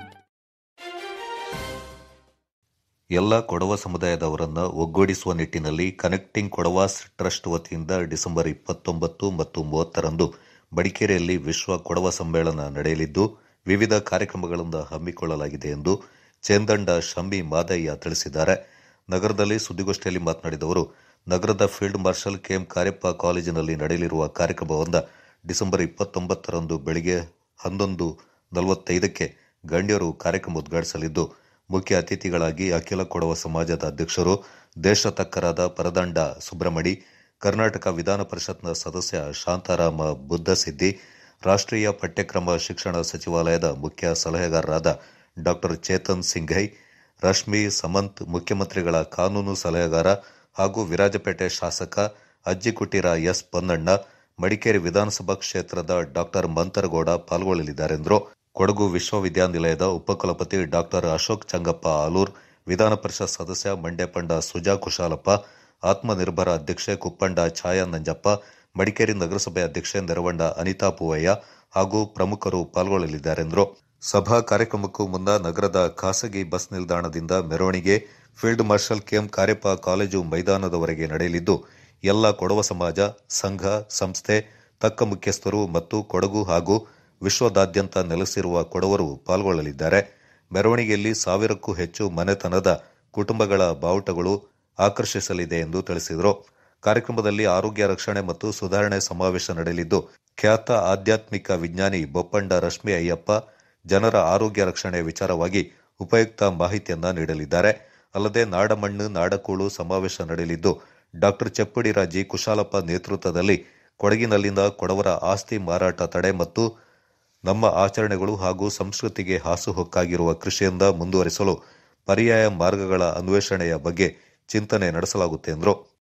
ಎಲ್ಲ ಕೊಡವ ಸಮುದಾಯದವರನ್ನ ಒಗ್ಗೂಡಿಸುವ ನಿಟ್ಟಿನಲ್ಲಿ ಕನೆಕ್ಟಿಂಗ್ ಕೊಡವಾಸ್ ಟ್ರಸ್ಟ್ ವತಿಯಿಂದ ಡಿಸೆಂಬರ್ ಇಪ್ಪತ್ತೊಂಬತ್ತು ಮತ್ತು ಮೂವತ್ತರಂದು ಮಡಿಕೇರಿಯಲ್ಲಿ ವಿಶ್ವ ಕೊಡವ ಸಮ್ಮೇಳನ ನಡೆಯಲಿದ್ದು ವಿವಿಧ ಕಾರ್ಯಕ್ರಮಗಳನ್ನು ಹಮ್ಮಿಕೊಳ್ಳಲಾಗಿದೆ ಎಂದು ಚೇಂದಂಡ ಶಮ್ಮಿ ಮಾದಯ್ಯ ತಿಳಿಸಿದ್ದಾರೆ ನಗರದಲ್ಲಿ ಸುದ್ದಿಗೋಷ್ಠಿಯಲ್ಲಿ ಮಾತನಾಡಿದ ಅವರು ನಗರದ ಫೀಲ್ಡ್ ಮಾರ್ಷಲ್ ಕೆಎಂ ಕಾರ್ಯಪ್ಪ ಕಾಲೇಜಿನಲ್ಲಿ ನಡೆಯಲಿರುವ ಕಾರ್ಯಕ್ರಮವನ್ನು ಡಿಸೆಂಬರ್ ಇಪ್ಪತ್ತೊಂಬತ್ತರಂದು ಬೆಳಿಗ್ಗೆ ಹನ್ನೊಂದು ನಲವತ್ತೈದಕ್ಕೆ ಗಣ್ಯರು ಕಾರ್ಯಕ್ರಮ ಉದ್ಘಾಟಿಸಲಿದ್ದು ಮುಖ್ಯ ಅತಿಥಿಗಳಾಗಿ ಅಖಿಲ ಕೊಡವ ಸಮಾಜದ ಅಧ್ಯಕ್ಷರು ದೇಶ ತಕ್ಕರಾದ ಪರದಂಡ ಸುಬ್ರಮಣಿ ಕರ್ನಾಟಕ ವಿಧಾನ ಪರಿಷತ್ನ ಸದಸ್ಯ ಶಾಂತಾರಾಮ ಬುದ್ಧಸಿದ್ದಿ ರಾಷ್ಟ್ರೀಯ ಪಠ್ಯಕ್ರಮ ಶಿಕ್ಷಣ ಸಚಿವಾಲಯದ ಮುಖ್ಯ ಸಲಹೆಗಾರರಾದ ಡಾಕ್ಟರ್ ಚೇತನ್ ಸಿಂಘೈ ರಶ್ಮಿ ಸಮಂತ್ ಮುಖ್ಯಮಂತ್ರಿಗಳ ಕಾನೂನು ಸಲಹೆಗಾರ ಹಾಗೂ ವಿರಾಜಪೇಟೆ ಶಾಸಕ ಅಜ್ಜಿಕುಟೀರ ಎಸ್ ಪೊನ್ನಣ್ಣ ಮಡಿಕೇರಿ ವಿಧಾನಸಭಾ ಕ್ಷೇತ್ರದ ಡಾಕ್ಟರ್ ಮಂತರಗೌಡ ಪಾಲ್ಗೊಳ್ಳಲಿದ್ದಾರೆಂದರು ಕೊಡಗು ವಿಶ್ವವಿದ್ಯಾನಿಲಯದ ಉಪಕುಲಪತಿ ಡಾಕ್ಟರ್ ಅಶೋಕ್ ಚಂಗಪ್ಪ ಆಲೂರ್ ವಿಧಾನ ಪರಿಷತ್ ಸದಸ್ಯ ಮಂಡ್ಯಪಂಡ ಸುಜಾ ಕುಶಾಲಪ್ಪ ಆತ್ಮನಿರ್ಭರ ಅಧ್ಯಕ್ಷೆ ಕುಪ್ಪಂಡ ಛಾಯಾ ನಂಜಪ್ಪ ಮಡಿಕೇರಿ ನಗರಸಭೆ ಅಧ್ಯಕ್ಷೆ ನೆರವಂಡ ಅನಿತಾ ಪೂವಯ್ಯ ಹಾಗೂ ಪ್ರಮುಖರು ಪಾಲ್ಗೊಳ್ಳಲಿದ್ದಾರೆಂದರು ಸಭಾ ಕಾರ್ಯಕ್ರಮಕ್ಕೂ ಮುನ್ನ ನಗರದ ಖಾಸಗಿ ಬಸ್ ನಿಲ್ದಾಣದಿಂದ ಮೆರವಣಿಗೆ field marshal KM Cariappa college ಮೈದಾನದವರೆಗೆ ನಡೆಯಲಿದ್ದು ಎಲ್ಲ ಕೊಡವ ಸಮಾಜ ಸಂಘ ಸಂಸ್ಥೆ ತಕ್ಕ ಮುಖ್ಯಸ್ಥರು ಮತ್ತು ಕೊಡಗು ಹಾಗೂ ವಿಶ್ವದಾದ್ಯಂತ ನೆಲೆಸಿರುವ ಕೊಡವರು ಪಾಲ್ಗೊಳ್ಳಲಿದ್ದಾರೆ ಮೆರವಣಿಗೆಯಲ್ಲಿ ಸಾವಿರಕ್ಕೂ ಹೆಚ್ಚು ಮನೆತನದ ಕುಟುಂಬಗಳ ಬಾವುಟಗಳು ಆಕರ್ಷಿಸಲಿದೆ ಎಂದು ತಿಳಿಸಿದರು ಕಾರ್ಯಕ್ರಮದಲ್ಲಿ ಆರೋಗ್ಯ ರಕ್ಷಣೆ ಮತ್ತು ಸುಧಾರಣೆ ಸಮಾವೇಶ ನಡೆಯಲಿದ್ದು ಖ್ಯಾತ ಆಧ್ಯಾತ್ಮಿಕ ವಿಜ್ಞಾನಿ ಬೊಪ್ಪಂಡ ರಶ್ಮಿ ಅಯ್ಯಪ್ಪ ಜನರ ಆರೋಗ್ಯ ರಕ್ಷಣೆ ವಿಚಾರವಾಗಿ ಉಪಯುಕ್ತ ಮಾಹಿತಿಯನ್ನ ನೀಡಲಿದ್ದಾರೆ ಅಲ್ಲದೆ ನಾಡಮಣ್ಣು ನಾಡಕೂಳು ಸಮಾವೇಶ ನಡೆಯಲಿದ್ದು ಡಾಕ್ಟರ್ ಚೆಪ್ಪುಡಿ ರಾಜಿ ಕುಶಾಲಪ್ಪ ನೇತೃತ್ವದಲ್ಲಿ ಕೊಡಗಿನಲ್ಲಿನ ಕೊಡವರ ಆಸ್ತಿ ಮಾರಾಟ ತಡೆ ಮತ್ತು ನಮ್ಮ ಆಚರಣೆಗಳು ಹಾಗೂ ಸಂಸ್ಕೃತಿಗೆ ಹಾಸುಹೊಕ್ಕಾಗಿರುವ ಕೃಷಿಯಿಂದ ಮುಂದುವರಿಸಲು ಪರ್ಯಾಯ ಮಾರ್ಗಗಳ ಅನ್ವೇಷಣೆಯ ಬಗ್ಗೆ ಚಿಂತನೆ ನಡೆಸಲಾಗುತ್ತೆ ಎಂದರು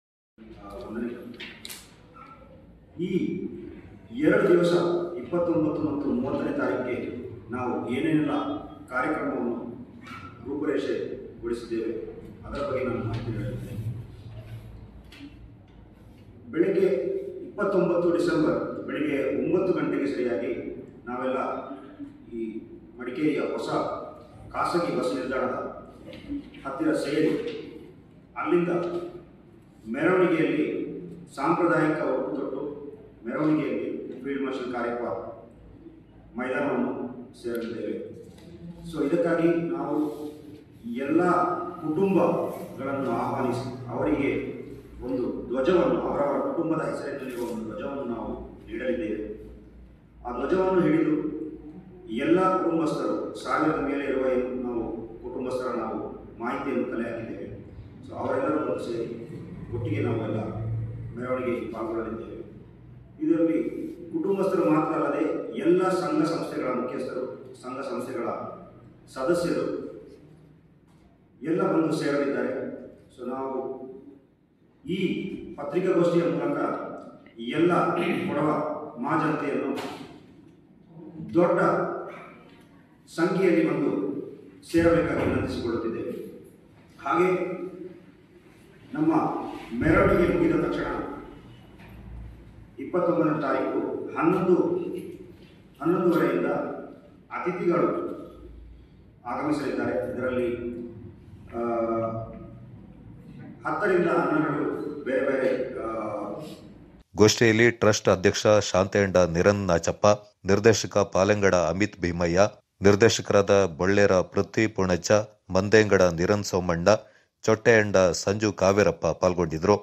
ಈ ಎರಡು ದಿವಸ ಇಪ್ಪತ್ತೊಂಬತ್ತು ಮತ್ತು ಮೂವತ್ತನೇ ತಾರೀಕಿಗೆ ನಾವು ಏನೇನೆಲ್ಲ ಕಾರ್ಯಕ್ರಮವನ್ನು ರೂಪುರೇಷೆಗೊಳಿಸಿದ್ದೇವೆ ಅದರ ಬಗ್ಗೆ ನಾನು ಮಾಹಿತಿ ನೀಡಲಿದ್ದೇನೆ ಬೆಳಿಗ್ಗೆ ಇಪ್ಪತ್ತೊಂಬತ್ತು ಡಿಸೆಂಬರ್ ಬೆಳಿಗ್ಗೆ ಒಂಬತ್ತು ಗಂಟೆಗೆ ಸರಿಯಾಗಿ ನಾವೆಲ್ಲ ಈ ಮಡಿಕೇರಿಯ ಹೊಸ ಖಾಸಗಿ ಬಸ್ ನಿಲ್ದಾಣದ ಹತ್ತಿರ ಸೇರಿ ಅಲ್ಲಿಂದ ಮೆರವಣಿಗೆಯಲ್ಲಿ ಸಾಂಪ್ರದಾಯಿಕ ಒಟ್ಟು ತೊಟ್ಟು ಮೆರವಣಿಗೆಯಲ್ಲಿ ಫೀಲ್ಡ್ ಮಾರ್ಷಲ್ ಕಾರ್ಯಪ್ಪ ಮೈದಾನವನ್ನು ಸೇರಲಿದ್ದೇವೆ ಸೊ ಇದಕ್ಕಾಗಿ ನಾವು ಎಲ್ಲ ಕುಟುಂಬಗಳನ್ನು ಆಹ್ವಾನಿಸಿ ಅವರಿಗೆ ಒಂದು ಧ್ವಜವನ್ನು ಅವರವರ ಕುಟುಂಬದ ಹೆಸರಿನಲ್ಲಿರುವ ಒಂದು ಧ್ವಜವನ್ನು ನಾವು ನೀಡಲಿದ್ದೇವೆ ಆ ಧ್ವಜವನ್ನು ಹಿಡಿದು ಎಲ್ಲ ಕುಟುಂಬಸ್ಥರು ಸಾವಿರದ ಮೇಲೆ ಇರುವ ಏನು ನಾವು ಕುಟುಂಬಸ್ಥರ ನಾವು ಮಾಹಿತಿಯನ್ನು ಕಲೆ ಹಾಕಿದ್ದೇವೆ ಸೊ ಅವರೆಲ್ಲರೂ ಬಂದು ಸೇರಿ ಒಟ್ಟಿಗೆ ನಾವೆಲ್ಲ ಮೆರವಣಿಗೆಯಲ್ಲಿ ಪಾಲ್ಗೊಳ್ಳಲಿದ್ದೇವೆ ಇದರಲ್ಲಿ ಕುಟುಂಬಸ್ಥರು ಮಾತ್ರ ಅಲ್ಲದೆ ಎಲ್ಲ ಸಂಘ ಸಂಸ್ಥೆಗಳ ಮುಖ್ಯಸ್ಥರು ಸಂಘ ಸಂಸ್ಥೆಗಳ ಸದಸ್ಯರು ಎಲ್ಲ ಬಂದು ಸೇರಲಿದ್ದಾರೆ ಸೊ ನಾವು ಈ ಪತ್ರಿಕಾಗೋಷ್ಠಿಯ ಮೂಲಕ ಎಲ್ಲ ಕೊಡವ ಮಹಾಜನತೆಯನ್ನು ದೊಡ್ಡ ಸಂಖ್ಯೆಯಲ್ಲಿ ಬಂದು ಸೇರಬೇಕಾಗಿ ವಿನಂತಿಸಿಕೊಳ್ಳುತ್ತಿದ್ದೇವೆ ಹಾಗೆ ನಮ್ಮ ಮೆರವಣಿಗೆ ಮುಗಿದ ತಕ್ಷಣ ಇಪ್ಪತ್ತೊಂಬತ್ತನೇ ತಾರೀಕು ಹನ್ನೊಂದು ಹನ್ನೊಂದುವರೆಯಿಂದ ಅತಿಥಿಗಳು ಆಗಮಿಸಲಿದ್ದಾರೆ ಇದರಲ್ಲಿ ಆ, ಹತ್ತರಿಂದ ಹನ್ನೆರಡು ಬೇರೆ ಬೇರೆ ಆ, ಗೋಷ್ಠಿಯಲ್ಲಿ ಟ್ರಸ್ಟ್ ಅಧ್ಯಕ್ಷ ಶಾಂತೇಂಡ ನಿರನ್ ನಾಚಪ್ಪ ನಿರ್ದೇಶಕ ಪಾಲೆಂಗಡ ಅಮಿತ್ ಭೀಮಯ್ಯ ನಿರ್ದೇಶಕರಾದ ಬೊಳ್ಳೇರ ಪೃಥ್ವಿ ಪೂಣಚ್ಚ ಮಂದೇಂಗಡ ನಿರನ್ ಸೋಮಣ್ಣ ಚೊಟ್ಟೆಯಂಡ ಸಂಜು ಕಾವೇರಪ್ಪ ಪಾಲ್ಗೊಂಡಿದ್ದರು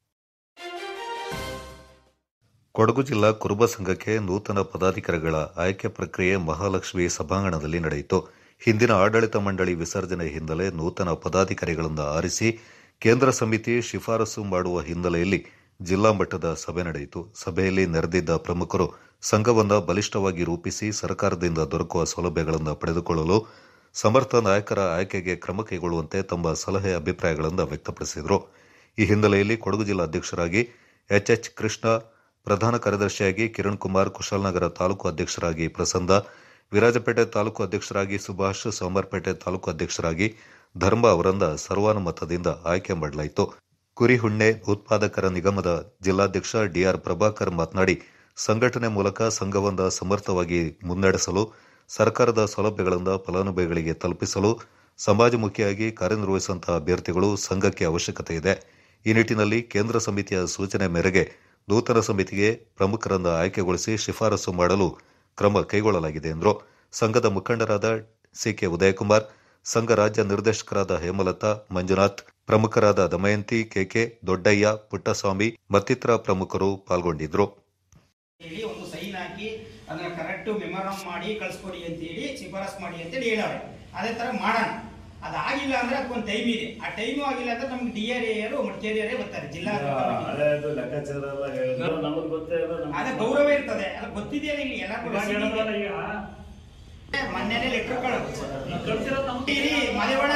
ಕೊಡಗು ಜಿಲ್ಲಾ ಕುರುಬ ಸಂಘಕ್ಕೆ ನೂತನ ಪದಾಧಿಕಾರಿಗಳ ಆಯ್ಕೆ ಪ್ರಕ್ರಿಯೆ ಮಹಾಲಕ್ಷ್ಮಿ ಸಭಾಂಗಣದಲ್ಲಿ ನಡೆಯಿತು ಹಿಂದಿನ ಆಡಳಿತ ಮಂಡಳಿ ವಿಸರ್ಜನೆ ಹಿನ್ನೆಲೆ ನೂತನ ಪದಾಧಿಕಾರಿಗಳನ್ನು ಆರಿಸಿ ಕೇಂದ್ರ ಸಮಿತಿ ಶಿಫಾರಸು ಮಾಡುವ ಹಿನ್ನೆಲೆಯಲ್ಲಿ ಜಿಲ್ಲಾ ಮಟ್ಟದ ಸಭೆ ನಡೆಯಿತು ಸಭೆಯಲ್ಲಿ ನೆರೆದಿದ್ದ ಪ್ರಮುಖರು ಸಂಘವನ್ನು ಬಲಿಷ್ಠವಾಗಿ ರೂಪಿಸಿ ಸರ್ಕಾರದಿಂದ ದೊರಕುವ ಸೌಲಭ್ಯಗಳನ್ನು ಪಡೆದುಕೊಳ್ಳಲು ಸಮರ್ಥ ನಾಯಕರ ಆಯ್ಕೆಗೆ ಕ್ರಮ ಕೈಗೊಳ್ಳುವಂತೆ ತಮ್ಮ ಸಲಹೆ ಅಭಿಪ್ರಾಯಗಳನ್ನು ವ್ಯಕ್ತಪಡಿಸಿದರು ಈ ಹಿನ್ನೆಲೆಯಲ್ಲಿ ಕೊಡಗು ಜಿಲ್ಲಾ ಅಧ್ಯಕ್ಷರಾಗಿ ಎಚ್ಎಚ್ ಕೃಷ್ಣ ಪ್ರಧಾನ ಕಾರ್ಯದರ್ಶಿಯಾಗಿ ಕಿರಣ್ ಕುಮಾರ್ ಕುಶಾಲನಗರ ತಾಲೂಕು ಅಧ್ಯಕ್ಷರಾಗಿ ಪ್ರಸನ್ನ ವಿರಾಜಪೇಟೆ ತಾಲೂಕು ಅಧ್ಯಕ್ಷರಾಗಿ ಸುಭಾಷ್ ಸೋಮರ್ಪೇಟೆ ತಾಲೂಕು ಅಧ್ಯಕ್ಷರಾಗಿ ಧರ್ಮ ಅವರನ್ನ ಸರ್ವಾನುಮತದಿಂದ ಆಯ್ಕೆ ಮಾಡಲಾಯಿತು ಕುರಿಹುಣ್ಣೆ ಉತ್ಪಾದಕರ ನಿಗಮದ ಜಿಲ್ಲಾಧ್ಯಕ್ಷ ಡಿಆರ್ ಪ್ರಭಾಕರ್ ಮಾತನಾಡಿ ಸಂಘಟನೆ ಮೂಲಕ ಸಂಘವನ್ನು ಸಮರ್ಥವಾಗಿ ಮುನ್ನಡೆಸಲು ಸರ್ಕಾರದ ಸೌಲಭ್ಯಗಳನ್ನು ಫಲಾನುಭವಿಗಳಿಗೆ ತಲುಪಿಸಲು ಸಮಾಜಮುಖಿಯಾಗಿ ಕಾರ್ಯನಿರ್ವಹಿಸುವಂತಹ ಅಭ್ಯರ್ಥಿಗಳು ಸಂಘಕ್ಕೆ ಅವಶ್ಯಕತೆ ಇದೆ ಈ ನಿಟ್ಟಿನಲ್ಲಿ ಕೇಂದ್ರ ಸಮಿತಿಯ ಸೂಚನೆ ಮೇರೆಗೆ ನೂತನ ಸಮಿತಿಗೆ ಪ್ರಮುಖರನ್ನು ಆಯ್ಕೆಗೊಳಿಸಿ ಶಿಫಾರಸು ಮಾಡಲು ಕ್ರಮ ಕೈಗೊಳ್ಳಲಾಗಿದೆ ಎಂದರು ಸಂಘದ ಮುಖಂಡರಾದ ಸಿಕೆ ಉದಯಕುಮಾರ್ ಸಂಘ ರಾಜ್ಯ ನಿರ್ದೇಶಕರಾದ ಹೇಮಲತಾ ಮಂಜುನಾಥ್ ಪ್ರಮುಖರಾದ ದಮಯಂತಿ ಕೆಕೆ ದೊಡ್ಡಯ್ಯ ಪುಟ್ಟಸ್ವಾಮಿ ಮತ್ತಿತರ ಪ್ರಮುಖರು ಪಾಲ್ಗೊಂಡಿದ್ದರು ಹೇಳಿ ಒಂದು ಸೈನ್ ಹಾಕಿ ಅದನ್ನ ಕರೆಕ್ಟ್ ಮೆಮೊರಮ್ ಮಾಡಿ ಕಳ್ಸ್ಕೊಡಿ ಅಂತ ಹೇಳಿ ಶಿಫಾರಸ್ ಮಾಡಿ ಅಂತೇಳಿ ಹೇಳವ್ರೆ ಅದೇ ತರ ಮಾಡೋಣ ಅದಾಗಿಲ್ಲ ಅಂದ್ರೆ ಅದಕ್ಕೊಂದು ಟೈಮ್ ಇದೆ ಆ ಟೈಮು ಆಗಿಲ್ಲ ಅಂದ್ರೆ ನಮ್ಗೆ ಡಿ ಆರ್ ಎರು ಮಡಿಕೇರಿಯರೇ ಬರ್ತಾರೆ ಜಿಲ್ಲಾ ಅದೇ ಗೌರವ ಇರ್ತದೆ ಅದು ಗೊತ್ತಿದೆಯಲ್ಲ ಇಲ್ಲಿ ಎಲ್ಲ ಮೊನ್ನೆನೆ ಲೆಟರ್ ಕಳಿಸಿರಿ ಮಲೆವಾಡ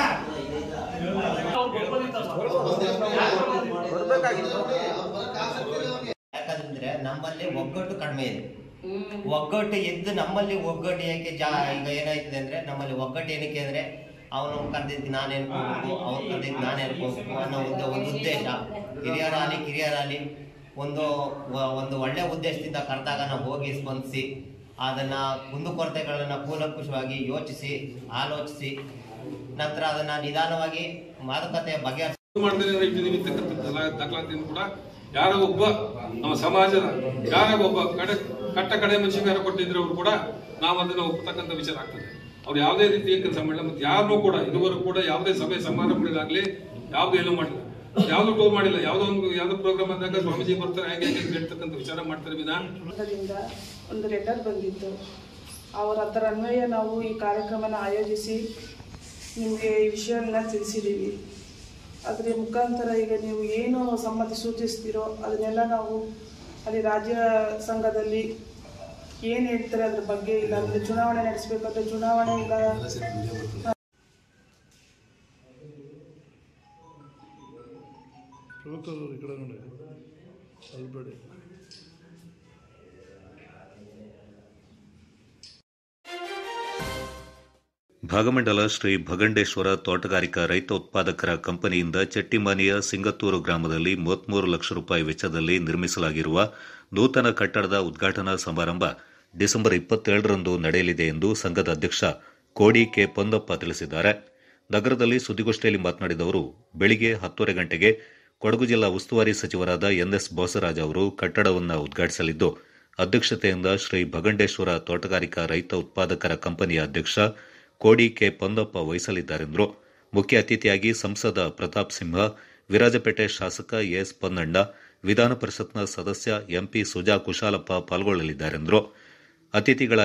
ಯಾಕಂದ್ರೆ ನಮ್ಮಲ್ಲಿ ಒಗ್ಗಟ್ಟು ಕಡಿಮೆ ಇದೆ ಒಗ್ಗಟ್ಟು ಇದ್ದು ನಮ್ಮಲ್ಲಿ ಒಗ್ಗಟ್ಟು ಯಾಕೆ ಜಾ ಈಗ ಏನಾಯ್ತದೆ ಅಂದ್ರೆ ನಮ್ಮಲ್ಲಿ ಒಗ್ಗಟ್ಟು ಏನಕ್ಕೆ ಅಂದ್ರೆ ಅವನು ಕರೆದಿದ್ದು ನಾನು ಹೇಳ್ಕೊಬೇಕು ಅವ್ನು ಕರೆದಿದ್ದು ನಾನು ಹೇಳ್ಕೊಬೇಕು ಅನ್ನೋ ಒಂದು ಒಂದು ಉದ್ದೇಶ ಹಿರಿಯರಾಗಲಿ ಕಿರಿಯರಾಗಲಿ ಒಂದು ವ- ಒಂದು ಒಳ್ಳೆ ಉದ್ದೇಶದಿಂದ ಕರೆದಾಗ ನಾವು ಹೋಗಿ ಸ್ಪಂದಿಸಿ ಅದನ್ನ ಕುಂದುಕೊರತೆಗಳನ್ನ ಕೂಲಂಕುಷವಾಗಿ ಯೋಚಿಸಿ ಆಲೋಚಿಸಿ ನಂತರ ಅದನ್ನ ನಿಧಾನವಾಗಿ ಮಾತುಕತೆ ಬಗೆಹರಿಸಿ ಮಾಡ್ತಾರೆ ಇಟ್ಟಿದ್ದೀವಿ ಅಂತಕ್ಕಂಥದ್ದೆಲ್ಲ ದಾಖಲಾತಿಯನ್ನು ಕೂಡ ಯಾರೋ ಒಬ್ಬ ನಮ್ಮ ಸಮಾಜದ ಯಾರೋ ಒಬ್ಬ ಕಡೆ ಕಟ್ಟ ಕಡೆ ಮನುಷ್ಯಗೆ ಯಾರೋ ಕೊಟ್ಟಿದ್ರೆ ಅವರು ಕೂಡ ನಾವು ಅದನ್ನ ಒಪ್ಪತಕ್ಕಂಥ ವಿಚಾರ ಆಗ್ತದೆ ಅವ್ರು ಯಾವುದೇ ರೀತಿಯ ಕೆಲಸ ಮಾಡಿಲ್ಲ ಮತ್ತೆ ಯಾರನ್ನೂ ಕೂಡ ಇದುವರೆಗೂ ಕೂಡ ಯಾವುದೇ ಸಭೆ ಸಮಾರಂಭಗಳಿಗಾಗ್ಲಿ ಯಾವ್ದು ಏನೂ ಮಾಡಿಲ್ಲ ಯಾವ್ದು ಟೋಲ್ ಮಾಡಿಲ್ಲ ಯಾವ್ದೋ ಒಂದು ಯಾವ್ದೋ ಪ್ರೋಗ್ರಾಮ್ ಆದಾಗ ಸ್ವಾಮೀಜಿ ಬರ್ತಾರೆ ಹೇಗೆ ಹೇಗೆ ಅಂತ ಹೇಳ್ತಕ್ಕಂಥ ವಿಚಾರ ಮಾಡ್ತಾರೆ ವಿಧಾನ ಸಂಘದಿಂದ ಒಂದು ಲೆಟರ್ ಬಂದಿತ್ತು ಅವರ ಅದರ ಅನ್ವಯ ನಾವು ಈ ಕಾರ್ಯಕ್ರಮನ ಆಯೋಜಿಸಿ ನಿಮಗೆ ಈ ವಿಷಯಗಳನ್ನ ತಿಳಿಸಿದ್ದೀವಿ ಅದರ ಮುಖಾಂತರ ಈಗ ನೀವು ಏನು ಸಮ್ಮತಿ ಸೂಚಿಸ್ತೀರೋ ಅದನ್ನೆಲ್ಲ ನಾವು ಅಲ್ಲಿ ರಾಜ್ಯ ಸಂಘದಲ್ಲಿ ಏನು ಹೇಳ್ತಾರೆ ಅದ್ರ ಬಗ್ಗೆ ಇಲ್ಲ ಅಂದರೆ ಚುನಾವಣೆ ನಡೆಸಬೇಕಾದ್ರೆ ಚುನಾವಣೆ ಇಲ್ಲ ಪ್ರಮುಖರು ಈ ಕಡೆ ನೋಡಿ ಅಲ್ಬೇಡಿ ಭಾಗಮಂಡಲ ಶ್ರೀ ಭಗಂಡೇಶ್ವರ ತೋಟಗಾರಿಕಾ ರೈತ ಉತ್ಪಾದಕರ ಕಂಪನಿಯಿಂದ ಚೆಟ್ಟಿಮಾನಿಯ ಸಿಂಗತ್ತೂರು ಗ್ರಾಮದಲ್ಲಿ ಮೂವತ್ಮೂರು ಲಕ್ಷ ರೂಪಾಯಿ ವೆಚ್ಚದಲ್ಲಿ ನಿರ್ಮಿಸಲಾಗಿರುವ ನೂತನ ಕಟ್ಟಡದ ಉದ್ಘಾಟನಾ ಸಮಾರಂಭ ಡಿಸೆಂಬರ್ ಇಪ್ಪತ್ತೇಳರಂದು ನಡೆಯಲಿದೆ ಎಂದು ಸಂಘದ ಅಧ್ಯಕ್ಷ ಕೋಡಿ ಕೆ ಪೊಂದಪ್ಪ ತಿಳಿಸಿದ್ದಾರೆ ನಗರದಲ್ಲಿ ಸುದ್ದಿಗೋಷ್ಠಿಯಲ್ಲಿ ಮಾತನಾಡಿದ ಅವರು ಬೆಳಿಗ್ಗೆ ಹತ್ತುವರೆ ಗಂಟೆಗೆ ಕೊಡಗು ಜಿಲ್ಲಾ ಉಸ್ತುವಾರಿ ಸಚಿವರಾದ ಎನ್ಎಸ್ ಬೋಸರಾಜ್ ಅವರು ಕಟ್ಟಡವನ್ನು ಉದ್ಘಾಟಿಸಲಿದ್ದು ಅಧ್ಯಕ್ಷತೆಯಿಂದ ಶ್ರೀ ಭಗಂಡೇಶ್ವರ ತೋಟಗಾರಿಕಾ ರೈತ ಉತ್ಪಾದಕರ ಕಂಪನಿಯ ಅಧ್ಯಕ್ಷ ಕೋಡಿ ಕೆ ಪೊಂದಪ್ಪ ವಹಿಸಲಿದ್ದಾರೆಂದರು ಮುಖ್ಯ ಅತಿಥಿಯಾಗಿ ಸಂಸದ ಪ್ರತಾಪ್ ಸಿಂಹ ವಿರಾಜಪೇಟೆ ಶಾಸಕ ಎಸ್ ಪೊನ್ನಣ್ಣ ವಿಧಾನ ಪರಿಷತ್ನ ಸದಸ್ಯ ಎಂಪಿ ಸುಜಾ ಕುಶಾಲಪ್ಪ ಪಾಲ್ಗೊಳ್ಳಲಿದ್ದಾರೆಂದರು ಅತಿಥಿಗಳಾಗಿ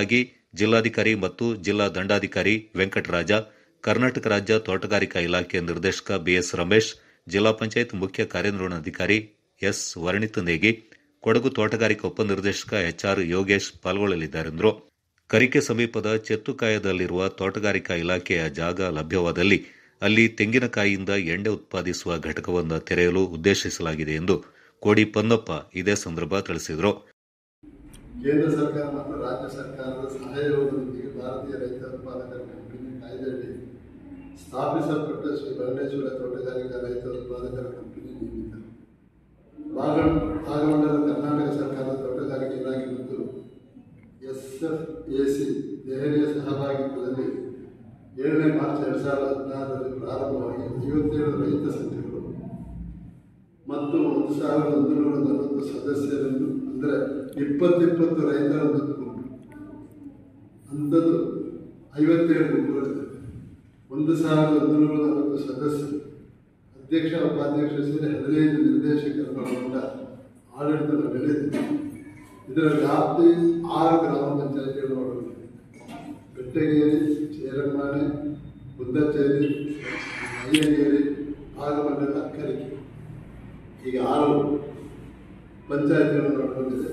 ಜಿಲ್ಲಾಧಿಕಾರಿ ಮತ್ತು ಜಿಲ್ಲಾ ದಂಡಾಧಿಕಾರಿ ವೆಂಕಟರಾಜ ಕರ್ನಾಟಕ ರಾಜ್ಯ ತೋಟಗಾರಿಕಾ ಇಲಾಖೆ ನಿರ್ದೇಶಕ ಬಿಎಸ್ ರಮೇಶ್ ಜಿಲ್ಲಾ ಪಂಚಾಯತ್ ಮುಖ್ಯ ಕಾರ್ಯನಿರ್ವಹಣಾಧಿಕಾರಿ ಎಸ್ ವರ್ಣಿತ್ ನೇಗಿ ಕೊಡಗು ತೋಟಗಾರಿಕಾ ಉಪನಿರ್ದೇಶಕ ಎಚ್ಆರ್ ಯೋಗೇಶ್ ಪಾಲ್ಗೊಳ್ಳಲಿದ್ದಾರೆಂದರು ಕರಿಕೆ ಸಮೀಪದ ಚೆತ್ತುಕಾಯದಲ್ಲಿರುವ ತೋಟಗಾರಿಕಾ ಇಲಾಖೆಯ ಜಾಗ ಲಭ್ಯವಾದಲ್ಲಿ ಅಲ್ಲಿ ತೆಂಗಿನಕಾಯಿಯಿಂದ ಎಣ್ಣೆ ಉತ್ಪಾದಿಸುವ ಘಟಕವನ್ನು ತೆರೆಯಲು ಉದ್ದೇಶಿಸಲಾಗಿದೆ ಎಂದು ಕೋಡಿ ಪನ್ನಪ್ಪ ಇದೇ ಸಂದರ್ಭ ತಿಳಿಸಿದರು ಕೇಂದ್ರ ಸರ್ಕಾರ ಮತ್ತು ರಾಜ್ಯ ಸರ್ಕಾರದ ಸಹಯೋಗದೊಂದಿಗೆ ಭಾರತೀಯ ರೈತ ಉತ್ಪಾದಕರ ಕಂಪನಿ ಕಾಯ್ದೆಯಡಿ ಸ್ಥಾಪಿಸಲ್ಪಟ್ಟ ಶ್ರೀ ಬರಡೇಶ್ವರ ತೋಟಗಾರಿಕಾ ರೈತ ಉತ್ಪಾದಕರ ಕಂಪನಿ ನೇಮಿತ ಭಾಗ ಭಾಗಮಂಡಲ ಕರ್ನಾಟಕ ಸರ್ಕಾರದ ತೋಟಗಾರಿಕೆ ಇಲಾಖೆ ಮತ್ತು ಎಸ್ ಎಫ್ ಎ ಸಿ ದೆಹಲಿಯ ಸಹಭಾಗಿತ್ವದಲ್ಲಿ ಏಳನೇ ಮಾರ್ಚ್ ಎರಡು ಸಾವಿರದ ಹದಿನಾರರಲ್ಲಿ ಪ್ರಾರಂಭವಾಗಿ ಐವತ್ತೇಳು ರೈತ ಸಂಘಗಳು ಮತ್ತು ಒಂದು ಸಾವಿರದ ಒಂದು ನೂರ ನಲವತ್ತು ಸದಸ್ಯರನ್ನು ಅಂದರೆ ಇಪ್ಪತ್ತಿಪ್ಪತ್ತು ರೈತರ ಒಂದು ಗುಂಪು ಅಂಥದ್ದು ಐವತ್ತೇಳು ಗುಂಪುಗಳಿದೆ ಒಂದು ಸಾವಿರದ ಒಂದು ನೂರ ನಲವತ್ತು ಸದಸ್ಯರು ಅಧ್ಯಕ್ಷ ಉಪಾಧ್ಯಕ್ಷ ಸೇರಿ ಹದಿನೈದು ನಿರ್ದೇಶಕರನ್ನು ಒಳಗೊಂಡ ಆಡಳಿತ ನಡೆದಿದೆ ಇದರ ವ್ಯಾಪ್ತಿ ಆರು ಗ್ರಾಮ ಪಂಚಾಯತಿಗಳು ಒಳಗೊಂಡಿದೆ ಬೆಟ್ಟಗೇರಿ ಚೇರಮಾಣೆ ಬುದ್ದಚೇರಿ ಅಯ್ಯಗೇರಿ ಭಾಗಮಂಡಲ ಅಕ್ಕರಿಕೆ ಈಗ ಆರು ಪಂಚಾಯತ್ಗಳನ್ನು ಒಳಗೊಂಡಿದೆ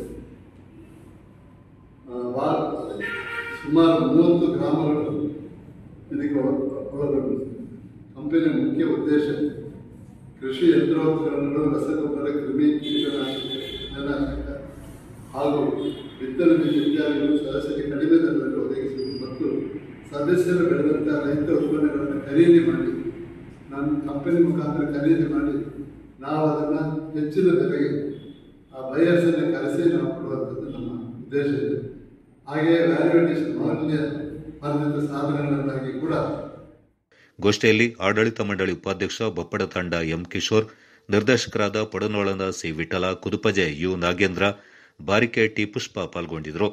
ಆ, ವಾ- ಸುಮಾರು ಮೂವತ್ತು ಗ್ರಾಮಗಳು ಇದಕ್ಕೆ ಒಳ- ಒಳಗೊಂಡಿದೆ ಕಂಪನಿಯ ಮುಖ್ಯ ಉದ್ದೇಶ ಕೃಷಿ ಯಂತ್ರೋಪಕರಣಗಳು ರಸಗೊಬ್ಬರ ಕ್ರಿಮಿ ಕೀಟನಾಶಕ ಕೀಟನಾಶಕ ಹಾಗೂ ಬಿತ್ತನೆ ಬೀಜ ಇತ್ಯಾದಿಗಳು ಸದಸ್ಯರಿಗೆ ಕಡಿಮೆ ದರದಲ್ಲಿ ಒದಗಿಸುವುದು ಮತ್ತು ಸದಸ್ಯರು ಬೆಳೆದಂಥ ರೈತ ಉತ್ಪನ್ನಗಳನ್ನು ಖರೀದಿ ಮಾಡಿ ನಮ್ಮ ಕಂಪನಿ ಮುಖಾಂತರ ಖರೀದಿ ಮಾಡಿ ನಾವು ಅದನ್ನು ಹೆಚ್ಚಿನ ಬೆಲೆಗೆ ಆ ಬಯರ್ಸನ್ನು ಕರೆಸಿ ನಾವು ಕೊಡುವಂಥದ್ದು ನಮ್ಮ ಉದ್ದೇಶ ಇದೆ ಹಾಗೆಯೇ ವ್ಯಾಲ್ಯೂಡೇಷನ್ ಮೌಲ್ಯ ವರ್ಧಿತ ಸಾಧನಗಳನ್ನಾಗಿ ಕೂಡ ಗೋಷ್ಠಿಯಲ್ಲಿ ಆಡಳಿತ ಮಂಡಳಿ ಉಪಾಧ್ಯಕ್ಷ ಬಪ್ಪಡ ತಂಡ ಎಂ ಕಿಶೋರ್ ನಿರ್ದೇಶಕರಾದ ಪಡನೋಳನ C Vittala Kudupaje U Nagendra Barike T Pushpa ಪಾಲ್ಗೊಂಡಿದ್ದರು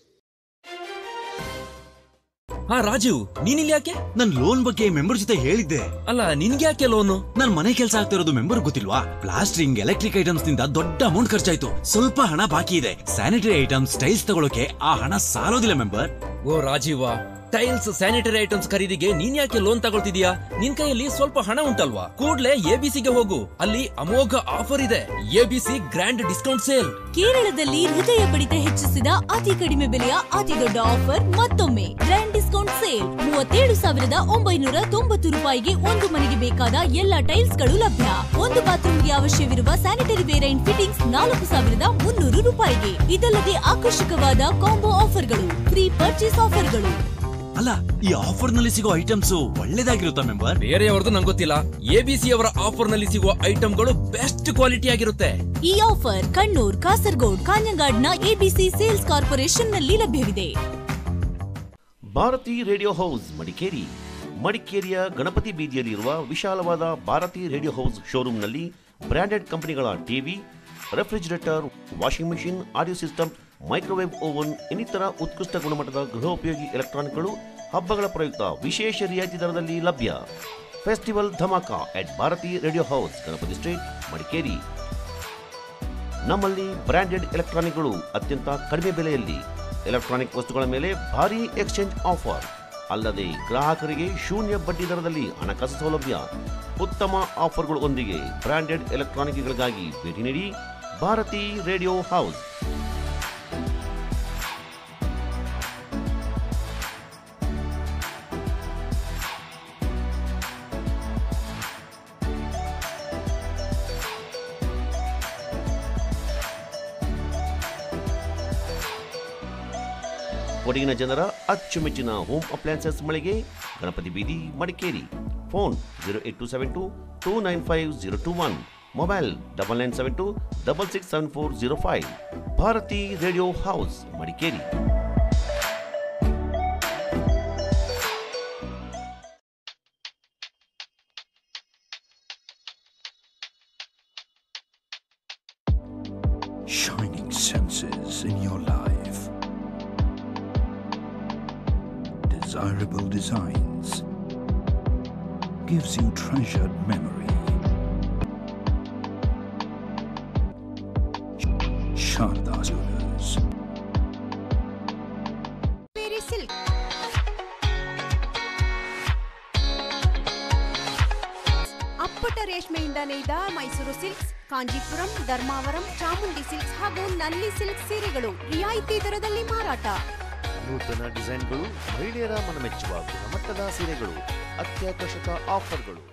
ಹಾ ರಾಜೀವ್ ನೀನಿಲ್ಲಿ ಯಾಕೆ ನನ್ ಲೋನ್ ಬಗ್ಗೆ ಮೆಂಬರ್ ಜೊತೆ ಹೇಳಿದ್ದೆ ಅಲ್ಲ ನಿನ್ಗೆ ಯಾಕೆ ಲೋನು ನನ್ ಮನೆ ಕೆಲಸ ಆಗ್ತಿರೋದು ಮೆಂಬರ್ ಗೊತ್ತಿಲ್ವಾ ಪ್ಲಾಸ್ಟ್ರಿಂಗ್ ಎಲೆಕ್ಟ್ರಿಕ್ ಐಟಮ್ಸ್ ನಿಂದ ದೊಡ್ಡ ಅಮೌಂಟ್ ಖರ್ಚಾಯ್ತು ಸ್ವಲ್ಪ ಹಣ ಬಾಕಿ ಇದೆ ಸ್ಯಾನಿಟರಿ ಐಟಮ್ಸ್ ಟೈಲ್ಸ್ ತಗೊಳಕ್ಕೆ ಆ ಹಣ ಸಾಲೋದಿಲ್ಲ ಮೆಂಬರ್ ಓ ರಾಜೀವ ಟೈಲ್ಸ್ ಸ್ಯಾನಿಟರಿ ಐಟಮ್ಸ್ ಖರೀದಿಗೆ ನೀನ್ ಯಾಕೆ ಲೋನ್ ತಗೊಳ್ತಿದ್ಯಾ ನಿನ್ ಕೈಯಲ್ಲಿ ಸ್ವಲ್ಪ ಹಣ ಉಂಟಲ್ವಾ ಕೂಡ್ಲೆ ಎಬಿಸಿಗೆ ಹೋಗು ಅಲ್ಲಿ ಅಮೋಘ ಆಫರ್ ಇದೆ ಎಬಿಸಿ ಗ್ರ್ಯಾಂಡ್ ಡಿಸ್ಕೌಂಟ್ ಸೇಲ್ ಕೇರಳದಲ್ಲಿ ಹೃದಯ ಬಡಿತ ಹೆಚ್ಚಿಸಿದ ಅತಿ ಕಡಿಮೆ ಬೆಲೆಯ ಅತಿ ದೊಡ್ಡ ಆಫರ್ ಮತ್ತೊಮ್ಮೆ ಗ್ರ್ಯಾಂಡ್ ಡಿಸ್ಕೌಂಟ್ ಸೇಲ್ ಮೂವತ್ತೇಳು ಸಾವಿರದ ಒಂಬೈನೂರ ತೊಂಬತ್ತು ರೂಪಾಯಿಗೆ ಒಂದು ಮನೆಗೆ ಬೇಕಾದ ಎಲ್ಲಾ ಟೈಲ್ಸ್ ಗಳು ಲಭ್ಯ ಒಂದು ಬಾತ್ರೂಮ್ಗೆ ಅವಶ್ಯವಿರುವ ಸ್ಯಾನಿಟರಿ ವೇರ್ ಅಂಡ್ ಫಿಟ್ಟಿಂಗ್ಸ್ ನಾಲ್ಕು ಸಾವಿರದ ಮುನ್ನೂರು ರೂಪಾಯಿಗೆ ಇದಲ್ಲದೆ ಆಕರ್ಷಕವಾದ ಕಾಂಬೋ ಆಫರ್ಗಳು ಫ್ರೀ ಪರ್ಚೇಸ್ ಆಫರ್ಗಳು ಅಲ್ಲ ಈ ಆಫರ್ ನಲ್ಲಿ ಸಿಗೋ ಐಟಮ್ಸ್ ಒಳ್ಳೇದಾಗಿರುತ್ತಾ ಮೆಂಬರ್ ಬೇರೆಯವ್ರದ್ದು ನಂಗೆ ಗೊತ್ತಿಲ್ಲ ಎಬಿಸಿ ಅವರ ಆಫರ್ ನಲ್ಲಿ ಸಿಗುವ ಐಟಮ್ಗಳು ಬೆಸ್ಟ್ ಕ್ವಾಲಿಟಿ ಆಗಿರುತ್ತೆ ಈ ಆಫರ್ ಕಣ್ಣೂರ್ ಕಾಸರಗೋಡ್ ಕಾഞ്ഞങ്ങാಡ್ನ ಎಬಿಸಿ ಸೇಲ್ಸ್ ಕಾರ್ಪೊರೇಷನ್ ನಲ್ಲಿ ಲಭ್ಯವಿದೆ ಭಾರತಿ ರೇಡಿಯೋ ಹೌಸ್ ಮಡಿಕೇರಿ ಮಡಿಕೇರಿಯ ಗಣಪತಿ ಬೀದಿಯಲ್ಲಿರುವ ವಿಶಾಲವಾದ ಭಾರತಿ ರೇಡಿಯೋ ಹೌಸ್ ಶೋರೂಮ್ನಲ್ಲಿ ಬ್ರ್ಯಾಂಡೆಡ್ ಕಂಪನಿಗಳ TV refrigerator washing machine audio system microwave oven ಇನ್ನಿತರ ಉತ್ಕೃಷ್ಟ ಗುಣಮಟ್ಟದ ಗೃಹೋಪಯೋಗಿ ಎಲೆಕ್ಟ್ರಾನಿಕ್ಗಳು ಹಬ್ಬಗಳ ಪ್ರಯುಕ್ತ ವಿಶೇಷ ರಿಯಾಯಿತಿ ದರದಲ್ಲಿ ಲಭ್ಯ ಫೆಸ್ಟಿವಲ್ ಧಮಾಕ at Bharati radio house Ganapati street Madikeri ನಮ್ಮಲ್ಲಿ ಬ್ರ್ಯಾಂಡೆಡ್ ಎಲೆಕ್ಟ್ರಾನಿಕ್ಗಳು ಅತ್ಯಂತ ಕಡಿಮೆ ಬೆಲೆಯಲ್ಲಿ ಎಲೆಕ್ಟ್ರಾನಿಕ್ ವಸ್ತುಗಳ ಮೇಲೆ ಭಾರಿ ಎಕ್ಸ್ಚೇಂಜ್ ಆಫರ್ ಅಲ್ಲದೆ ಗ್ರಾಹಕರಿಗೆ ಶೂನ್ಯ ಬಡ್ಡಿ ದರದಲ್ಲಿ ಹಣಕಾಸು ಸೌಲಭ್ಯ ಉತ್ತಮ ಆಫರ್ಗಳು ಒಂದಿಗೆ ಬ್ರ್ಯಾಂಡೆಡ್ ಎಲೆಕ್ಟ್ರಾನಿಕ್ಗಳಿಗಾಗಿ ಭೇಟಿ ನೀಡಿ ಭಾರತಿ ರೇಡಿಯೋ ಹೌಸ್ ಕೊಡಗಿನ ಜನರ ಅಚ್ಚುಮೆಚ್ಚಿನ ಹೋಮ್ ಅಪ್ಲಯನ್ಸಸ್ ಮಳಿಗೆ ಗಣಪತಿ ಬೀದಿ Madikeri phone zero eight two seven two two nine five zero two one mobile double nine seven two double six seven four zero five Bharati radio house Madikeri shining senses in your life. Desirable designs gives you treasured memory. Sharda Jewelers. ರೇಷ್ಮೆಯಿಂದ ನೇಯ್ದ Mysore silks Kanjeevaram Dharmavaram Chamundi silks ಹಾಗೂ ನಲ್ಲಿ silk ಸೀರೆಗಳು ರಿಯಾಯಿತಿ ದರದಲ್ಲಿ ಮಾರಾಟ ನೂತನ ಡಿಸೈನ್ಗಳು ಮಹಿಳೆಯರ ಮನಮೆಚ್ಚುವ ಗುಣಮಟ್ಟದ ಸೀರೆಗಳು ಅತ್ಯಾಕರ್ಷಕ ಆಫರ್ಗಳು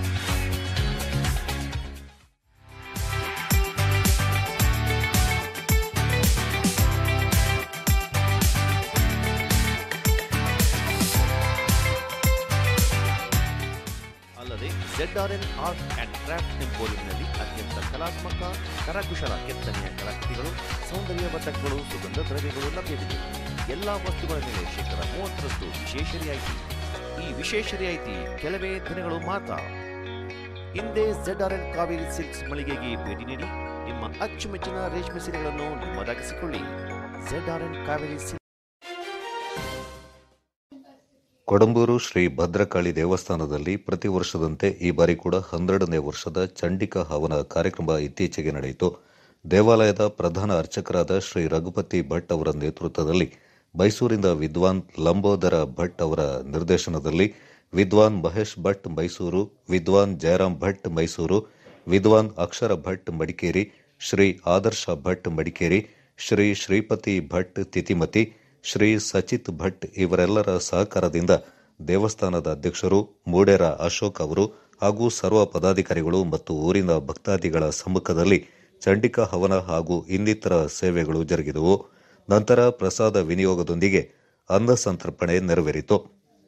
ಅಲ್ಲದೆ ZRN ಆರ್ಟ್ ಅಂಡ್ ಕ್ರಾಫ್ಟ್ ಎಂಪೋರಿಯಂನಲ್ಲಿ ಅತ್ಯಂತ ಕಲಾತ್ಮಕ ಕರಕುಶಲ ಕೆತ್ತನೆಯ ಕಲಾಕೃತಿಗಳು ಸೌಂದರ್ಯವರ್ಧಕಗಳು ಸುಗಂಧ ದ್ರವ್ಯಗಳು ಲಭ್ಯವಿದೆ ಎಲ್ಲಾ ವಸ್ತುಗಳ ಮೇಲೆ ಶೇಕಡ ಮೂವತ್ತರಷ್ಟು ವಿಶೇಷ ರಿಯಾಯಿತಿ ಈ ವಿಶೇಷ ರಿಯಾಯಿತಿ ಕೆಲವೇ ದಿನಗಳು ಮಾತ್ರ ಹಿಂದೆ ZRN ಕಾವೇರಿ ಸಿಲ್ಕ್ಸ್ ಮಳಿಗೆಗೆ ಭೇಟಿ ನೀಡಿ ನಿಮ್ಮ ಅಚ್ಚುಮೆಚ್ಚಿನ ರೇಷ್ಮೆ ಸೀರೆಗಳನ್ನು ನಿಮ್ಮದಾಗಿಸಿಕೊಳ್ಳಿ ZRN ಕಾವೇರಿ ಸಿಲ್ಕ್ಸ್ ಕೊಡಂಬೂರು ಶ್ರೀ ಭದ್ರಕಾಳಿ ದೇವಸ್ಥಾನದಲ್ಲಿ ಪ್ರತಿ ವರ್ಷದಂತೆ ಈ ಬಾರಿ ಕೂಡ ಹನ್ನೆರಡನೇ ವರ್ಷದ ಚಂಡಿಕಾ ಹವನ ಕಾರ್ಯಕ್ರಮ ಇತ್ತೀಚೆಗೆ ನಡೆಯಿತು ದೇವಾಲಯದ ಪ್ರಧಾನ ಅರ್ಚಕರಾದ ಶ್ರೀ ರಘುಪತಿ ಭಟ್ ಅವರ ನೇತೃತ್ವದಲ್ಲಿ ಮೈಸೂರಿಂದ ವಿದ್ವಾನ್ ಲಂಬೋದರ ಭಟ್ ಅವರ ನಿರ್ದೇಶನದಲ್ಲಿ ವಿದ್ವಾನ್ ಮಹೇಶ್ ಭಟ್ ಮೈಸೂರು ವಿದ್ವಾನ್ ಜಯರಾಮ್ ಭಟ್ ಮೈಸೂರು ವಿದ್ವಾನ್ ಅಕ್ಷರ ಭಟ್ ಮಡಿಕೇರಿ ಶ್ರೀ ಆದರ್ಶ ಭಟ್ ಮಡಿಕೇರಿ ಶ್ರೀ ಶ್ರೀಪತಿ ಭಟ್ ತಿತಿಮತಿ ಶ್ರೀ ಸಚಿತ್ ಭಟ್ ಇವರೆಲ್ಲರ ಸಹಕಾರದಿಂದ ದೇವಸ್ಥಾನದ ಅಧ್ಯಕ್ಷರು ಮೂಡೇರ ಅಶೋಕ್ ಅವರು ಹಾಗೂ ಸರ್ವ ಪದಾಧಿಕಾರಿಗಳು ಮತ್ತು ಊರಿನ ಭಕ್ತಾದಿಗಳ ಸಮ್ಮುಖದಲ್ಲಿ ಚಂಡಿಕಾ ಹವನ ಹಾಗೂ ಇನ್ನಿತರ ಸೇವೆಗಳು ಜರುಗಿದವು ನಂತರ ಪ್ರಸಾದ ವಿನಿಯೋಗದೊಂದಿಗೆ ಅನ್ನ ಸಂತರ್ಪಣೆ ನೆರವೇರಿತು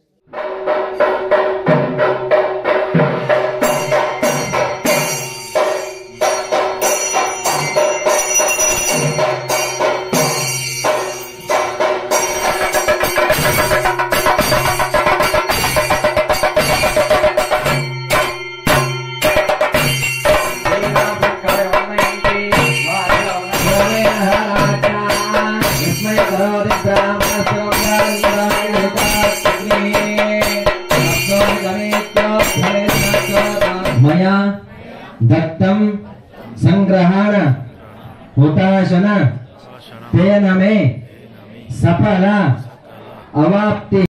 मया दत्तं संग्रहण हुताशन तेन मे सफल अवाप्ति